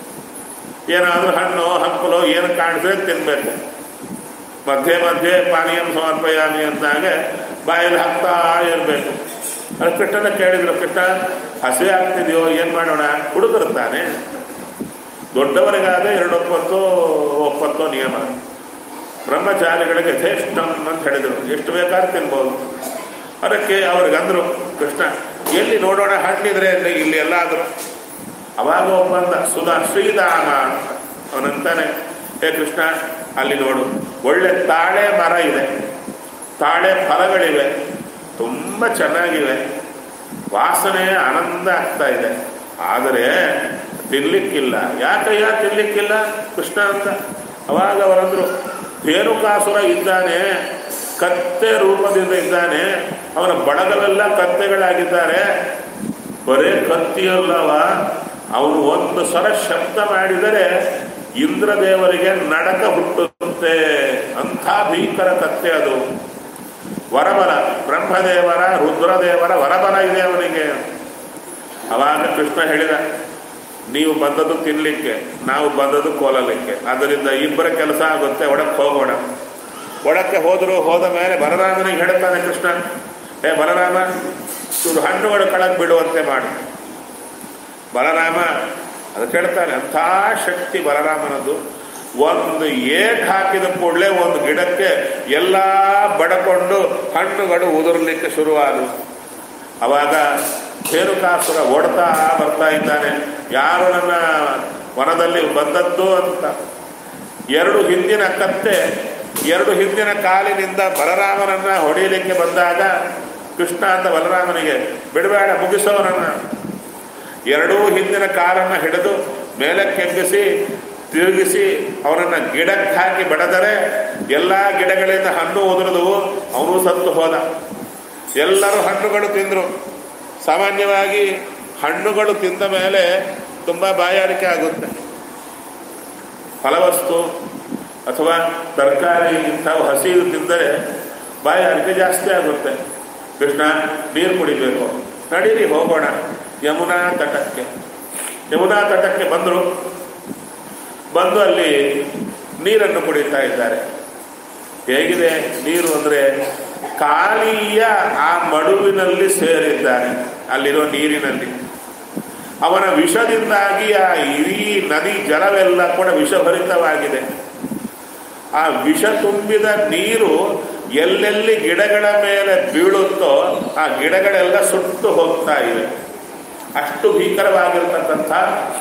ಏನಾದರೂ ಹಣ್ಣು ಹಂಪಲು ಏನು ಕಾಣಿಸಿದ್ರೆ ತಿನ್ನಬೇಕು ಮಧ್ಯೆ ಮಧ್ಯೆ ಪಾನೀಯಂ ಸಮರ್ಪಯಾಮಿ ಅಂತಾಗೆ ಬಾಯಲ್ಲಿ ಹಾಕ್ತಾ ಇರಬೇಕು ಅದು ಕೃಷ್ಣನ ಕೇಳಿದ್ರು ಕೃಷ್ಣ ಹಸಿವೆ ಆಗ್ತಿದೆಯೋ ಏನು ಮಾಡೋಣ ಹುಡುಗಿರ್ತಾನೆ ದೊಡ್ಡವರಿಗಾದ ಎರಡು ಒಪ್ಪತ್ತು ಒಪ್ಪತ್ತೋ ನಿಯಮ ಬ್ರಹ್ಮಚಾರಿಗಳಿಗೆ ಯಥೇಷ್ಟಂ ಅಂತ ಹೇಳಿದರು ಎಷ್ಟು ಬೇಕಾದ್ರೂ ತಿನ್ಬೋದು ಅದಕ್ಕೆ ಅವ್ರಿಗಂದ್ರು ಕೃಷ್ಣ ಎಲ್ಲಿ ನೋಡೋಣ ಹಣ್ಣಿದ್ರೆ ಇಲ್ಲಿ ಇಲ್ಲಿ ಎಲ್ಲಾದರೂ ಅವಾಗ ಒಬ್ಬಂದ ಸುಧಾ ಶ್ರೀಧಾಮ ಅಂತ ಅವನಂತಾನೆ ಹೇ ಕೃಷ್ಣ ಅಲ್ಲಿ ನೋಡು ಒಳ್ಳೆ ತಾಳೆ ಮರ ಇದೆ ತಾಳೆ ಫಲಗಳಿವೆ ತುಂಬ ಚೆನ್ನಾಗಿವೆ ವಾಸನೆ ಆನಂದ ಆಗ್ತಾ ಇದೆ ಆದರೆ ತಿನ್ಲಿಕ್ಕಿಲ್ಲ ಯಾಕಯ್ಯ ತಿನ್ಲಿಕ್ಕಿಲ್ಲ ಕೃಷ್ಣ ಅಂತ ಅವಾಗ ಅವರಂದ್ರು ಧೇನುಕಾಸುರ ಇದ್ದಾನೆ ಕತ್ತೆ ರೂಪದಿಂದ ಇದ್ದಾನೆ ಅವನ ಬಡಗಲೆಲ್ಲ ಕತ್ತೆಗಳಾಗಿದ್ದಾರೆ ಬರೇ ಕತ್ತಿಯಲ್ಲವ ಅವನು ಒಂದು ಸಲ ಶಬ್ದ ಮಾಡಿದರೆ ಇಂದ್ರದೇವರಿಗೆ ನಡಕ ಹುಟ್ಟುತ್ತೆ ಅಂಥ ಭೀಕರ ಕತ್ತೆ ಅದು ವರಬಲ ಬ್ರಹ್ಮದೇವರ ರುದ್ರದೇವರ ವರಬಲ ಇದೆ ಅವನಿಗೆ ಅವಾಗ ಕೃಷ್ಣ ಹೇಳಿದ ನೀವು ಬಂದದ್ದು ತಿನ್ನಲಿಕ್ಕೆ ನಾವು ಬಂದದ್ದು ಕೋಲಲಿಕ್ಕೆ ಅದರಿಂದ ಇಬ್ಬರ ಕೆಲಸ ಆಗುತ್ತೆ ಒಳಕ್ಕೆ ಹೋಗೋಣ ಒಳಕ್ಕೆ ಹೋದ್ರು ಹೋದ ಮೇಲೆ ಬಲರಾಮನಿಗೆ ಹೇಳ್ತಾನೆ ಕೃಷ್ಣ ಏ ಬಲರಾಮ ಇವರು ಹಣ್ಣುಗಳು ಕಳಕ್ ಬಿಡುವಂತೆ ಮಾಡಿ ಬಲರಾಮ ಅದು ಕೇಳ್ತಾನೆ ಅಂಥ ಶಕ್ತಿ ಬಲರಾಮನದ್ದು ಒಂದು ಏಟ್ ಹಾಕಿದ ಕೂಡಲೇ ಒಂದು ಗಿಡಕ್ಕೆ ಎಲ್ಲ ಬಡಕೊಂಡು ಹಣ್ಣುಗಳು ಉದುರ್ಲಿಕ್ಕೆ ಶುರುವಾದವು ಅವಾಗ ಧೇನುಕಾಸುರ ಓಡ್ತಾ ಬರ್ತಾ ಇದ್ದಾನೆ ಯಾರು ನನ್ನ ವನದಲ್ಲಿ ಬಂದದ್ದು ಅಂತ ಎರಡು ಹಿಂದಿನ ಕತ್ತೆ ಎರಡು ಹಿಂದಿನ ಕಾಲಿನಿಂದ ಬಲರಾಮನನ್ನ ಹೊಡೆಯಲಿಕ್ಕೆ ಬಂದಾಗ ಕೃಷ್ಣ ಅಂತ ಬಲರಾಮನಿಗೆ ಬಿಡಬೇಡ ಮುಗಿಸೋನನ್ನ ಎರಡೂ ಹಿಂದಿನ ಕಾಲನ್ನು ಹಿಡಿದು ಮೇಲಕ್ಕೆಬ್ಬಿಸಿ ತಿರುಗಿಸಿ ಅವನನ್ನು ಗಿಡಕ್ಕೆ ಹಾಕಿ ಬಡದರೆ ಎಲ್ಲ ಗಿಡಗಳಿಂದ ಹಣ್ಣು ಉದುರಿದವು ಅವನು ಸತ್ತು ಹೋದ ಎಲ್ಲರೂ ಹಣ್ಣುಗಳು ತಿಂದರು ಸಾಮಾನ್ಯವಾಗಿ ಹಣ್ಣುಗಳು ತಿಂದ ಮೇಲೆ ತುಂಬ ಬಾಯಾರಿಕೆ ಆಗುತ್ತೆ ಫಲವಸ್ತು ಅಥವಾ ತರಕಾರಿ ಇಂಥವು ಹಸಿರು ತಿಂದರೆ ಬಾಯಾರಿಕೆ ಜಾಸ್ತಿ ಆಗುತ್ತೆ ಕೃಷ್ಣ ನೀರು ಕುಡಿಬೇಕು ನಡೀರಿ ಹೋಗೋಣ ಯಮುನಾ ತಟಕ್ಕೆ ಯಮುನಾ ತಟಕ್ಕೆ ಬಂದರು ಬಂದು ಅಲ್ಲಿ ನೀರನ್ನು ಕುಡಿತಾ ಇದ್ದಾರೆ ಹೇಗಿದೆ ನೀರು ಅಂದರೆ ಕಾಲಿಯ ಆ ಮಡುವಿನಲ್ಲಿ ಸೇರಿದ್ದಾನೆ ಅಲ್ಲಿರೋ ನೀರಿನಲ್ಲಿ ಅವನ ವಿಷದಿಂದಾಗಿ ಆ ಇಡೀ ನದಿ ಜಲವೆಲ್ಲ ಕೂಡ ವಿಷಭರಿತವಾಗಿದೆ ಆ ವಿಷ ತುಂಬಿದ ನೀರು ಎಲ್ಲೆಲ್ಲಿ ಗಿಡಗಳ ಮೇಲೆ ಬೀಳುತ್ತೋ ಆ ಗಿಡಗಳೆಲ್ಲ ಸುಟ್ಟು ಹೋಗ್ತಾ ಇವೆ ಅಷ್ಟು ಭೀಕರವಾಗಿರ್ತಕ್ಕಂಥ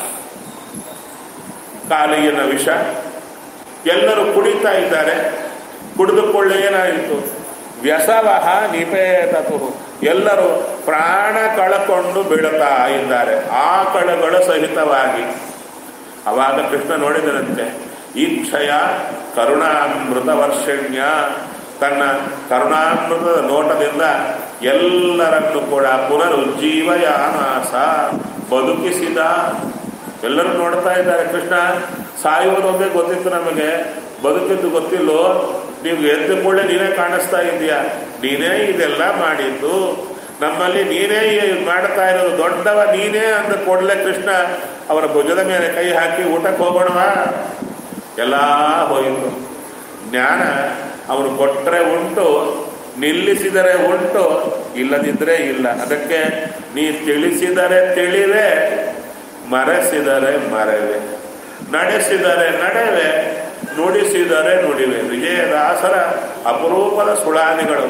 ಕಾಲಿಯನ ವಿಷ ಎಲ್ಲರೂ ಕುಡಿತಾ ಇದ್ದಾರೆ ಕುಡಿದುಕೊಳ್ಳೆ ಏನಾಯಿತು ವ್ಯಸವಹ ನಿಪೇತತು ಎಲ್ಲರೂ ಪ್ರಾಣ ಕಳಕೊಂಡು ಬೀಳುತ್ತಾ ಇದ್ದಾರೆ ಆಕಳಗಳ ಸಹಿತವಾಗಿ ಅವಾಗ ಕೃಷ್ಣ ನೋಡಿದರಂತೆ ಈ ಕ್ಷಯ ಕರುಣಾಮೃತ ವರ್ಷಣ್ಯ ತನ್ನ ಕರುಣಾಮೃತದ ನೋಟದಿಂದ ಎಲ್ಲರನ್ನು ಕೂಡ ಪುನರುಜ್ಜೀವಯಾನಾಸ ಬದುಕಿಸಿದ ಎಲ್ಲರೂ ನೋಡ್ತಾ ಇದ್ದಾರೆ ಕೃಷ್ಣ ಸಾಯುವುದೊಂದೇ ಗೊತ್ತಿತ್ತು ನಮಗೆ ಬದುಕಿದ್ದು ಗೊತ್ತಿಲ್ಲೋ ನೀವು ಎದ್ದು ಕೂಡಲೇ ನೀನೇ ಕಾಣಿಸ್ತಾ ಇದೆಯಾ ನೀನೇ ಇದೆಲ್ಲ ಮಾಡಿದ್ದು ನಮ್ಮಲ್ಲಿ ನೀನೇ ಮಾಡ್ತಾ ಇರೋದು ದೊಡ್ಡವ ನೀನೇ ಅಂದ ಕೂಡಲೇ ಕೃಷ್ಣ ಅವರ ಭುಜದ ಮೇಲೆ ಕೈ ಹಾಕಿ ಊಟಕ್ಕೆ ಹೋಗೋಣವಾ ಎಲ್ಲ ಹೋಯಿತು ಜ್ಞಾನ ಅವನು ಕೊಟ್ಟರೆ ಉಂಟು ನಿಲ್ಲಿಸಿದರೆ ಉಂಟು ಇಲ್ಲದಿದ್ದರೆ ಇಲ್ಲ ಅದಕ್ಕೆ ನೀ ತಿಳಿಸಿದರೆ ತಿಳಿವೆ ಮರೆಸಿದರೆ ಮರೆವೆ ನಡೆಸಿದರೆ ನಡೆವೆ ನುಡಿಸಿದರೆ ನುಡಿವೆ ವಿಜಯದಾಸರ ಅಪರೂಪದ ಸುಳಾದಿಗಳು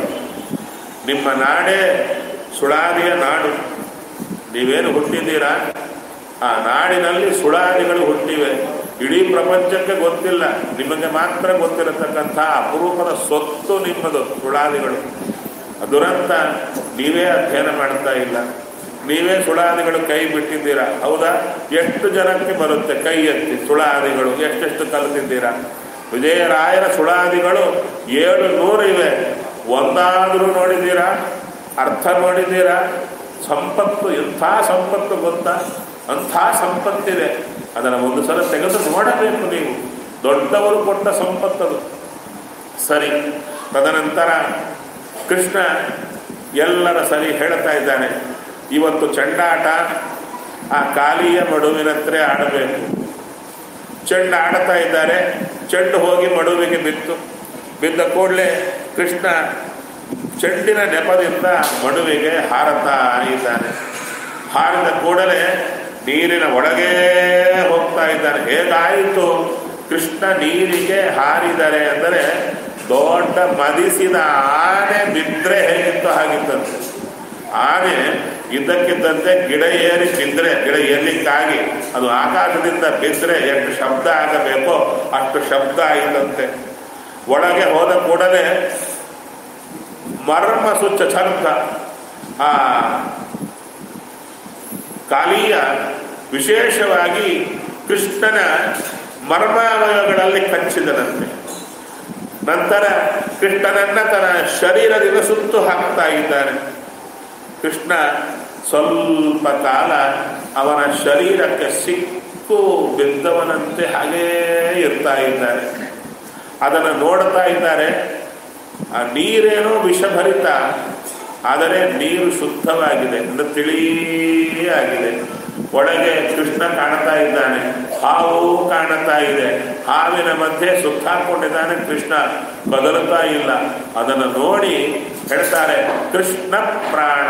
ನಿಮ್ಮ ನಾಡೇ ಸುಳಾದಿಯ ನಾಡು ನೀವೇನು ಹುಟ್ಟಿದ್ದೀರಾ ಆ ನಾಡಿನಲ್ಲಿ ಸುಳಾದಿಗಳು ಹುಟ್ಟಿವೆ ಇಡೀ ಪ್ರಪಂಚಕ್ಕೆ ಗೊತ್ತಿಲ್ಲ ನಿಮಗೆ ಮಾತ್ರ ಗೊತ್ತಿರತಕ್ಕಂಥ ಅಪರೂಪದ ಸೊತ್ತು ನಿಮ್ಮದು ಸುಳಾದಿಗಳು ದುರಂತ ನೀವೇ ಅಧ್ಯಯನ ಮಾಡ್ತಾ ಇಲ್ಲ ನೀವೇ ಸುಳಾದಿಗಳು ಕೈ ಬಿಟ್ಟಿದ್ದೀರಾ ಹೌದಾ ಎಷ್ಟು ಜನಕ್ಕೆ ಬರುತ್ತೆ ಕೈ ಎತ್ತಿ ಸುಳಾದಿಗಳು ಎಷ್ಟೆಷ್ಟು ಕಲಿತಿದ್ದೀರಾ ವಿಜಯರಾಯರ ಸುಳಾದಿಗಳು ಏಳು ನೂರಿವೆ ಒಂದಾದರೂ ನೋಡಿದ್ದೀರಾ ಅರ್ಥ ನೋಡಿದ್ದೀರಾ ಸಂಪತ್ತು ಎಂಥ ಸಂಪತ್ತು ಗೊತ್ತಾ ಅಂಥ ಸಂಪತ್ತಿದೆ ಅದನ್ನು ಒಂದು ಸಲ ತೆಗೆದು ನೋಡಬೇಕು ನೀವು ದೊಡ್ಡವರು ಕೊಟ್ಟ ಸಂಪತ್ತದು ಸರಿ ತದನಂತರ ಕೃಷ್ಣ ಎಲ್ಲರ ಸರಿ ಹೇಳ್ತಾ ಇದ್ದಾನೆ ಇವತ್ತು ಚೆಂಡಾಟ ಆ ಕಾಲಿಯ ಮಡುವಿನತ್ರ ಆಡಬೇಕು ಚೆಂಡು ಆಡ್ತಾ ಇದ್ದಾರೆ ಚೆಂಡು ಹೋಗಿ ಮಡುವಿಗೆ ಬಿತ್ತು ಬಿದ್ದ ಕೂಡಲೇ ಕೃಷ್ಣ ಚೆಂಡಿನ ನೆಪದಿಂದ ಮಡುವಿಗೆ ಹಾರತಾ ಇದ್ದಾನೆ ಹಾರಿದ ಕೂಡಲೇ ನೀರಿನ ಒಳಗೇ ಹೋಗ್ತಾ ಇದ್ದಾನೆ ಹೇಗಾಯಿತು ಕೃಷ್ಣ ನೀರಿಗೆ ಹಾರಿದರೆ ಅಂದರೆ ದೊಡ್ಡ ಮದಿಸಿದ ಆನೆ ಬಿದ್ದರೆ ಹೇಗಿತ್ತು ಹಾಗಿತ್ತಂತೆ ಆನೆ ಇದ್ದಕ್ಕಿದ್ದಂತೆ ಗಿಡ ಏರಿ ಬಿದ್ದರೆ ಗಿಡ ಏರ್ಲಿಕ್ಕಾಗಿ ಅದು ಆಕಾಶದಿಂದ ಬಿದ್ದರೆ ಎಷ್ಟು ಶಬ್ದ ಆಗಬೇಕೋ ಅಷ್ಟು ಶಬ್ದ ಆಯಿತಂತೆ ಒಳಗೆ ಹೋದ ಕೂಡಲೇ ಮರ್ಮ ಸುಚ್ಚ ಚರ್ಕ ಆ ಕಾಲಿಯ ವಿಶೇಷವಾಗಿ ಕೃಷ್ಣನ ಮರ್ಮಾವಯಗಳಲ್ಲಿ ಕಚ್ಚಿದನಂತೆ ನಂತರ ಕೃಷ್ಣನನ್ನ ತನ್ನ ಶರೀರದಿಂದ ಸುತ್ತು ಹಾಕ್ತಾ ಇದ್ದಾನೆ ಕೃಷ್ಣ ಸ್ವಲ್ಪ ಕಾಲ ಅವನ ಶರೀರಕ್ಕೆ ಸಿಕ್ಕು ಬಿದ್ದವನಂತೆ ಹಾಗೇ ಇರ್ತಾ ಇದ್ದಾರೆ ಅದನ್ನು ನೋಡ್ತಾ ಇದ್ದಾರೆ ಆ ನೀರೇನೋ ವಿಷಭರಿತ ಆದರೆ ನೀರು ಶುದ್ಧವಾಗಿದೆ ಅಂದ್ರೆ ತಿಳಿಯಾಗಿದೆ ಒಳಗೆ ಕೃಷ್ಣ ಕಾಣ್ತಾ ಇದ್ದಾನೆ ಹಾವು ಕಾಣ್ತಾ ಇದೆ ಹಾವಿನ ಮಧ್ಯೆ ಸುತ್ತಾಕೊಂಡಿದ್ದಾನೆ ಕೃಷ್ಣ ಬದಲುತ್ತಾ ಇಲ್ಲ ಅದನ್ನು ನೋಡಿ ಹೇಳ್ತಾರೆ ಕೃಷ್ಣ ಪ್ರಾಣ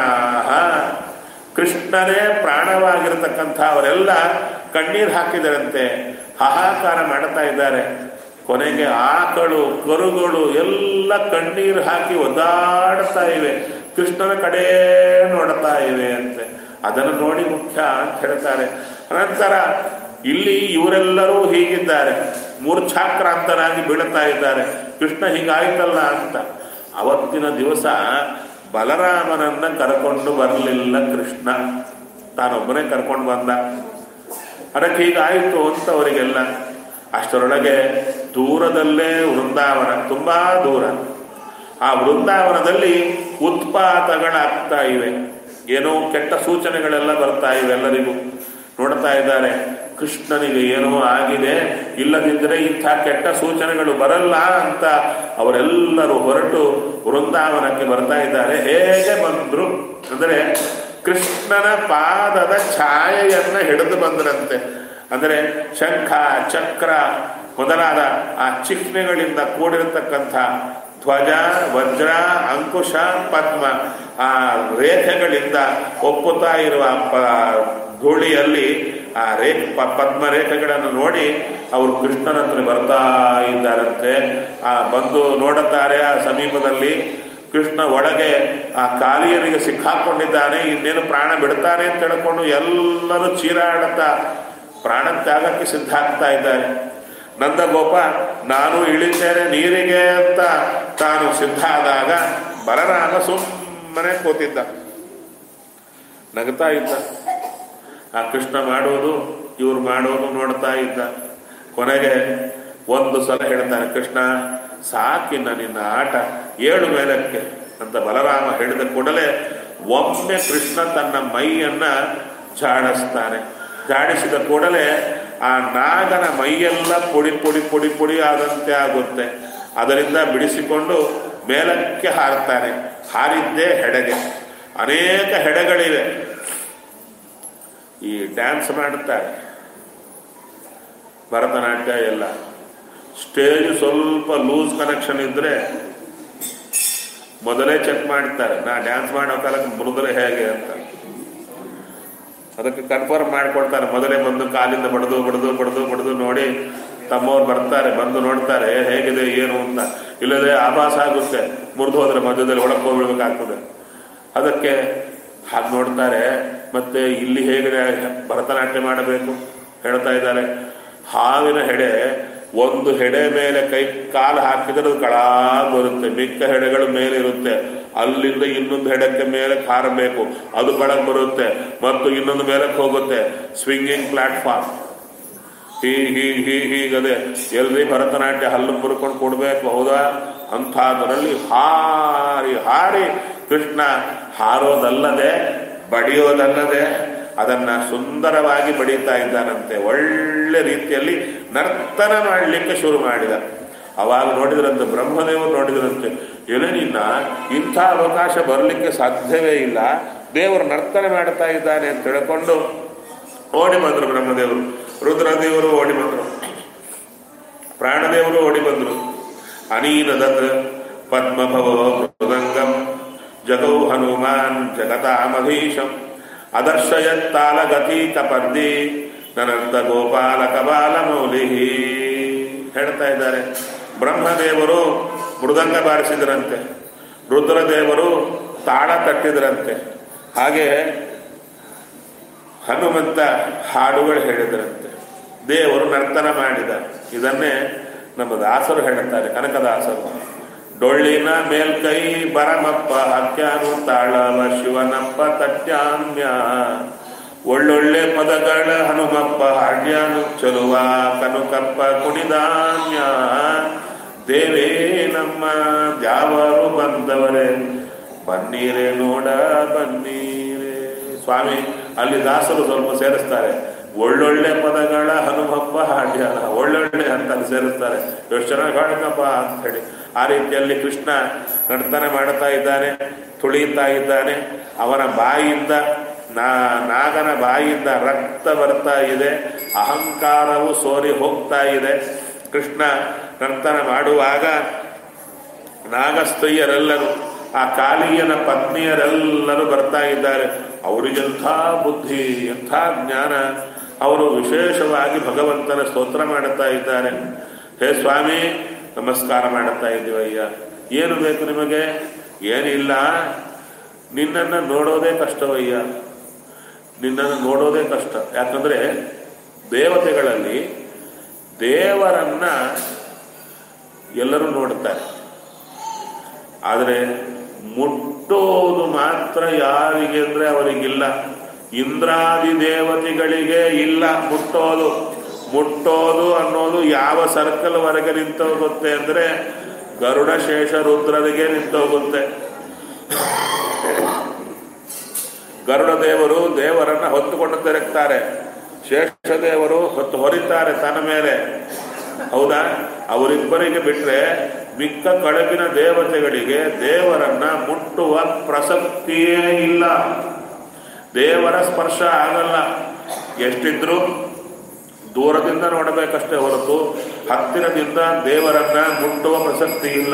ಕೃಷ್ಣನೇ ಪ್ರಾಣವಾಗಿರತಕ್ಕಂಥ ಅವರೆಲ್ಲ ಕಣ್ಣೀರು ಹಾಕಿದರಂತೆ ಹಾಹಾಕಾರ ಮಾಡ್ತಾ ಇದ್ದಾರೆ ಕೊನೆಗೆ ಆಕಳು ಕರುಗಳು ಎಲ್ಲ ಕಣ್ಣೀರು ಹಾಕಿ ಒದ್ದಾಡ್ತಾ ಇವೆ ಕೃಷ್ಣನ ಕಡೆ ನೋಡ್ತಾ ಇವೆ ಅಂತೆ ಅದನ್ನು ನೋಡಿ ಮುಖ್ಯ ಅಂತ ಹೇಳ್ತಾರೆ ಅನಂತರ ಇಲ್ಲಿ ಇವರೆಲ್ಲರೂ ಹೀಗಿದ್ದಾರೆ ಮೂರ್ಛಾಕ್ರಾಂತರಾಗಿ ಬೀಳುತ್ತಾ ಇದ್ದಾರೆ ಕೃಷ್ಣ ಹೀಗಾಯ್ತಲ್ಲ ಅಂತ ಅವತ್ತಿನ ದಿವಸ ಬಲರಾಮನನ್ನ ಕರ್ಕೊಂಡು ಬರಲಿಲ್ಲ ಕೃಷ್ಣ ತಾನೊಬ್ಬನೇ ಕರ್ಕೊಂಡು ಬಂದ ಅದಕ್ಕೆ ಹೀಗಾಯಿತು ಅಂತ ಅವರಿಗೆಲ್ಲ ಅಷ್ಟರೊಳಗೆ ದೂರದಲ್ಲೇ ವೃಂದಾವನ ತುಂಬಾ ದೂರ ಆ ವೃಂದಾವನದಲ್ಲಿ ಉತ್ಪಾತಗಳಾಗ್ತಾ ಇವೆ ಏನೋ ಕೆಟ್ಟ ಸೂಚನೆಗಳೆಲ್ಲ ಬರ್ತಾ ಇವೆ ಎಲ್ಲರಿಗೂ ನೋಡ್ತಾ ಇದ್ದಾರೆ ಕೃಷ್ಣನಿಗೆ ಏನೋ ಆಗಿದೆ ಇಲ್ಲದಿದ್ದರೆ ಇಂಥ ಕೆಟ್ಟ ಸೂಚನೆಗಳು ಬರಲ್ಲ ಅಂತ ಅವರೆಲ್ಲರೂ ಹೊರಟು ವೃಂದಾವನಕ್ಕೆ ಬರ್ತಾ ಇದ್ದಾರೆ ಹೇಗೆ ಬಂದ್ರು ಅಂದರೆ ಕೃಷ್ಣನ ಪಾದದ ಛಾಯೆಯನ್ನ ಹಿಡಿದು ಬಂದರಂತೆ ಅಂದರೆ ಶಂಖ ಚಕ್ರ ಮೊದಲಾದ ಆ ಚಿಹ್ನೆಗಳಿಂದ ಕೂಡಿರತಕ್ಕಂಥ ಧ್ವಜ ವಜ್ರ ಅಂಕುಶ ಪದ್ಮ ಆ ರೇಖೆಗಳಿಂದ ಒಪ್ಪುತ್ತಾ ಇರುವ ಪ ಧೂಳಿಯಲ್ಲಿ ಆ ರೇ ಪ- ಪದ್ಮ ರೇಖೆಗಳನ್ನು ನೋಡಿ ಅವರು ಕೃಷ್ಣನ ಹತ್ರ ಬರ್ತಾ ಇದ್ದಾರಂತೆ ಆ ಬಂದು ನೋಡುತ್ತಾರೆ ಆ ಸಮೀಪದಲ್ಲಿ ಕೃಷ್ಣ ಒಳಗೆ ಆ ಕಾಲಿಯರಿಗೆ ಸಿಕ್ಕಾಕೊಂಡಿದ್ದಾನೆ ಇನ್ನೇನು ಪ್ರಾಣ ಬಿಡ್ತಾನೆ ಅಂತ ಹೇಳ್ಕೊಂಡು ಎಲ್ಲರೂ ಚೀರಾಡುತ್ತಾ ಪ್ರಾಣ ತ್ಯಾಗಕ್ಕೆ ಸಿದ್ಧ ಆಗ್ತಾ ಇದ್ದಾರೆ ನಂದಗೋಪ ನಾನು ಇಳಿತೇನೆ ನೀರಿಗೆ ಅಂತ ತಾನು ಸಿದ್ಧ ಆದಾಗ ಬಲರಾಮ ಸುಮ್ಮನೆ ಕೂತಿದ್ದ ನಗ್ತಾ ಇದ್ದ ಆ ಕೃಷ್ಣ ಮಾಡೋದು ಇವ್ರು ಮಾಡೋದು ನೋಡ್ತಾ ಇದ್ದ ಕೊನೆಗೆ ಒಂದು ಸಲ ಹೇಳ್ತಾನೆ ಕೃಷ್ಣ ಸಾಕಿನ್ನ ನಿನ್ನ ಆಟ ಏಳು ಮೇಲಕ್ಕೆ ಅಂತ ಬಲರಾಮ ಹೇಳಿದ ಕೂಡಲೇ ಒಮ್ಮೆ ಕೃಷ್ಣ ತನ್ನ ಮೈಯನ್ನ ಝಾಡಿಸ್ತಾನೆ ಝಾಡಿಸಿದ ಕೂಡಲೇ ಆ ನಾಗನ ಮೈಯೆಲ್ಲ ಪುಡಿ ಪುಡಿ ಪುಡಿ ಪುಡಿ ಆದಂತೆ ಆಗುತ್ತೆ ಅದರಿಂದ ಬಿಡಿಸಿಕೊಂಡು ಮೇಲಕ್ಕೆ ಹಾರ್ತಾನೆ ಹಾರಿದ್ದೇ ಹೆಡೆಗೆ ಅನೇಕ ಹೆಡೆಗಳಿವೆ ಈ ಡ್ಯಾನ್ಸ್ ಮಾಡುತ್ತಾರೆ ಭರತನಾಟ್ಯ ಎಲ್ಲ ಸ್ಟೇಜ್ ಸ್ವಲ್ಪ ಲೂಸ್ ಕನೆಕ್ಷನ್ ಇದ್ರೆ ಮೊದಲೇ ಚೆಕ್ ಮಾಡ್ತಾರೆ ನಾ ಡ್ಯಾನ್ಸ್ ಮಾಡೋ ಕಾಲಕ್ಕೆ ಮೃದುಲೆ ಹೇಗೆ ಅಂತ ಅದಕ್ಕೆ ಕನ್ಫರ್ಮ್ ಮಾಡಿಕೊಡ್ತಾರೆ ಮೊದಲೇ ಬಂದು ಕಾಲಿಂದ ಬಡ್ದು ಬಡ್ದು ಬಡ್ದು ಬಡ್ದು ನೋಡಿ ತಮ್ಮವ್ರು ಬರ್ತಾರೆ ಬಂದು ನೋಡ್ತಾರೆ ಹೇಗಿದೆ ಏನು ಅಂತ ಇಲ್ಲದೆ ಆಭಾಸ ಆಗುತ್ತೆ ಮುರಿದು ಹೋದ್ರೆ ಮಧ್ಯದಲ್ಲಿ ಒಳಗೆ ಹೋಗ್ಬಿಡ್ಬೇಕಾಗ್ತದೆ ಅದಕ್ಕೆ ಹಾಗೆ ನೋಡ್ತಾರೆ ಮತ್ತೆ ಇಲ್ಲಿ ಹೇಗೆ ಭರತನಾಟ್ಯ ಮಾಡಬೇಕು ಹೇಳ್ತಾ ಇದ್ದಾರೆ ಹಾವಿನ ಹೆಡೆ ಒಂದು ಹೆಡೆ ಮೇಲೆ ಕೈ ಕಾಲು ಹಾಕಿದ್ರೆ ಅದು ಕಳಾ ಬರುತ್ತೆ ಮಿಕ್ಕ ಹೆಡೆಗಳು ಮೇಲೆ ಇರುತ್ತೆ ಅಲ್ಲಿಂದ ಇನ್ನೊಂದು ಹೆಡಕ್ಕೆ ಮೇಲೆ ಹಾರಬೇಕು ಅದು ಕೆಳಗೆ ಬರುತ್ತೆ ಮತ್ತು ಇನ್ನೊಂದು ಮೇಲಕ್ಕೆ ಹೋಗುತ್ತೆ ಸ್ವಿಂಗಿಂಗ್ ಪ್ಲಾಟ್ಫಾರ್ಮ್ ಹೀಗೆ ಹೀಗೆ ಹೀಗೆ ಹೀಗದೆ ಎಲ್ರಿ ಭರತನಾಟ್ಯ ಹಲ್ಲು ಮುರ್ಕೊಂಡು ಕೊಡ್ಬೇಕು ಹೌದಾ ಅಂಥದ್ರಲ್ಲಿ ಹಾರಿ ಹಾರಿ ಕೃಷ್ಣ ಹಾರೋದಲ್ಲದೆ ಬಡಿಯೋದಲ್ಲದೆ ಅದನ್ನ ಸುಂದರವಾಗಿ ಬಡಿತಾ ಇದ್ದಾನಂತೆ ಒಳ್ಳೆ ರೀತಿಯಲ್ಲಿ ನರ್ತನ ಮಾಡಲಿಕ್ಕೆ ಶುರು ಮಾಡಿದ ಅವಾಗ ನೋಡಿದ್ರಂತೆ ಬ್ರಹ್ಮದೇವರು ನೋಡಿದ್ರಂತೆ ಎಲೆ ನಿನ್ನ ಇಂಥ ಅವಕಾಶ ಬರಲಿಕ್ಕೆ ಸಾಧ್ಯವೇ ಇಲ್ಲ ದೇವರು ನರ್ತನ ಮಾಡ್ತಾ ಇದ್ದಾನೆ ಅಂತ ತಿಳ್ಕೊಂಡು ಓಡಿ ಬಂದರು ಬ್ರಹ್ಮದೇವರು ರುದ್ರದೇವರು ಓಡಿ ಬಂದರು ಪ್ರಾಣದೇವರು ಓಡಿ ಬಂದರು ಅನೀನದತ್ ಪದ್ಮಭವ ಮೃದಂಗಂ ಜಗೌ ಹನುಮಾನ್ ಜಗತಾಮಧೀಶಂ ಅದರ್ಶಯತ್ತಾಲಗತಿ ಕಪರ್ದಿ ನನಂತ ಗೋಪಾಲ ಕಬಾಲ ಮೌಲಿ ಹೇಳ್ತಾ ಇದ್ದಾರೆ ಬ್ರಹ್ಮದೇವರು ಮೃದಂಗ ಬಾರಿಸಿದ್ರಂತೆ ರುದ್ರದೇವರು ತಾಳ ತಟ್ಟಿದ್ರಂತೆ ಹಾಗೆ ಹನುಮಂತ ಹಾಡುಗಳು ಹೇಳಿದ್ರಂತೆ ದೇವರು ನರ್ತನ ಮಾಡಿದ ಇದನ್ನೇ ನಮ್ಮ ದಾಸರು ಹೇಳುತ್ತಾರೆ ಕನಕದಾಸರು ಡೊಳ್ಳಿನ ಮೇಲ್ಕೈ ಬರಮಪ್ಪ ಹಕ್ಯಾನು ತಾಳವ ಶಿವನಪ್ಪ ತಟ್ಯಾನ್ಯ ಒಳ್ಳೊಳ್ಳೆ ಪದಗಳ ಹನುಮಪ್ಪ ಹಾಡ್ಯಾನು ಚಲುವ ಕನುಕಪ್ಪ ಕುಣಿದಾನ್ಯ ದೇವೇ ನಮ್ಮ ದ್ಯಾವರು ಬಂದವರೇ ಬನ್ನೀರೇ ನೋಡ ಬನ್ನೀರೇ ಸ್ವಾಮಿ ಅಲ್ಲಿ ದಾಸರು ಸ್ವಲ್ಪ ಸೇರಿಸ್ತಾರೆ ಒಳ್ಳೊಳ್ಳೆ ಪದಗಳ ಹನುಮಪ್ಪ ಹಾಡ್ಯಾನ ಒಳ್ಳೊಳ್ಳೆ ಅಂತ ಅಲ್ಲಿ ಸೇರಿಸ್ತಾರೆ ಎಷ್ಟು ಚೆನ್ನಾಗಿ ಹಾಡಕಪ್ಪ ಅಂತ ಹೇಳಿ ಆ ರೀತಿಯಲ್ಲಿ ಕೃಷ್ಣ ನರ್ತನ ಮಾಡ್ತಾ ಇದ್ದಾನೆ ತುಳಿತಾ ಇದ್ದಾನೆ ಅವನ ಬಾಯಿಯಿಂದ ನಾ ನಾಗನ ಬಾಯಿಯಿಂದ ರಕ್ತ ಬರ್ತಾ ಇದೆ ಅಹಂಕಾರವು ಸೋರಿ ಹೋಗ್ತಾ ಇದೆ ಕೃಷ್ಣ ನರ್ತನ ಮಾಡುವಾಗ ನಾಗಸ್ತ್ರೀಯರೆಲ್ಲರೂ ಆ ಕಾಳಿಯನ ಪತ್ನಿಯರೆಲ್ಲರೂ ಬರ್ತಾ ಇದ್ದಾರೆ ಅವರಿಗೆಂಥ ಬುದ್ಧಿ ಎಂಥ ಜ್ಞಾನ ಅವರು ವಿಶೇಷವಾಗಿ ಭಗವಂತನ ಸ್ತೋತ್ರ ಮಾಡುತ್ತಾ ಇದ್ದಾರೆ ಹೇ ಸ್ವಾಮಿ ನಮಸ್ಕಾರ ಮಾಡುತ್ತಾ ಇದ್ದೀವಯ್ಯ ಏನು ಬೇಕು ನಿಮಗೆ ಏನಿಲ್ಲ ನಿನ್ನನ್ನು ನೋಡೋದೇ ಕಷ್ಟವಯ್ಯ ನಿನ್ನನ್ನು ನೋಡೋದೇ ಕಷ್ಟ ಯಾಕಂದ್ರೆ ದೇವತೆಗಳಲ್ಲಿ ದೇವರನ್ನ ಎಲ್ಲರೂ ನೋಡುತ್ತಾರೆ ಆದರೆ ಮುಟ್ಟೋದು ಮಾತ್ರ ಯಾರಿಗೆ ಅಂದ್ರೆ ಅವರಿಗಿಲ್ಲ ಇಂದ್ರಾದಿ ದೇವತೆಗಳಿಗೆ ಇಲ್ಲ ಮುಟ್ಟೋದು ಮುಟ್ಟೋದು ಅನ್ನೋದು ಯಾವ ಸರ್ಕಲ್ ವರೆಗೆ ನಿಂತೋಗುತ್ತೆ ಅಂದ್ರೆ ಗರುಡ ಶೇಷ ರುದ್ರರಿಗೆ ನಿಂತೋಗುತ್ತೆ ಗರುಡ ದೇವರು ದೇವರನ್ನ ಹೊತ್ತುಕೊಂಡು ತಿರುಗ್ತಾರೆ ಶೇಷದೇವರು ಹೊತ್ತು ಹೊರಿತಾರೆ ತನ್ನ ಮೇಲೆ ಹೌದಾ ಅವರಿಬ್ಬರಿಗೆ ಬಿಟ್ರೆ ಮಿಕ್ಕ ಕಳಗಿನ ದೇವತೆಗಳಿಗೆ ದೇವರನ್ನ ಮುಟ್ಟುವ ಪ್ರಸಕ್ತಿಯೇ ಇಲ್ಲ ದೇವರ ಸ್ಪರ್ಶ ಆಗಲ್ಲ ಎಷ್ಟಿದ್ರು ದೂರದಿಂದ ನೋಡಬೇಕಷ್ಟೇ ಹೊರತು ಹತ್ತಿರದಿಂದ ದೇವರನ್ನ ಮುಟ್ಟುವ ಪ್ರಸಕ್ತಿ ಇಲ್ಲ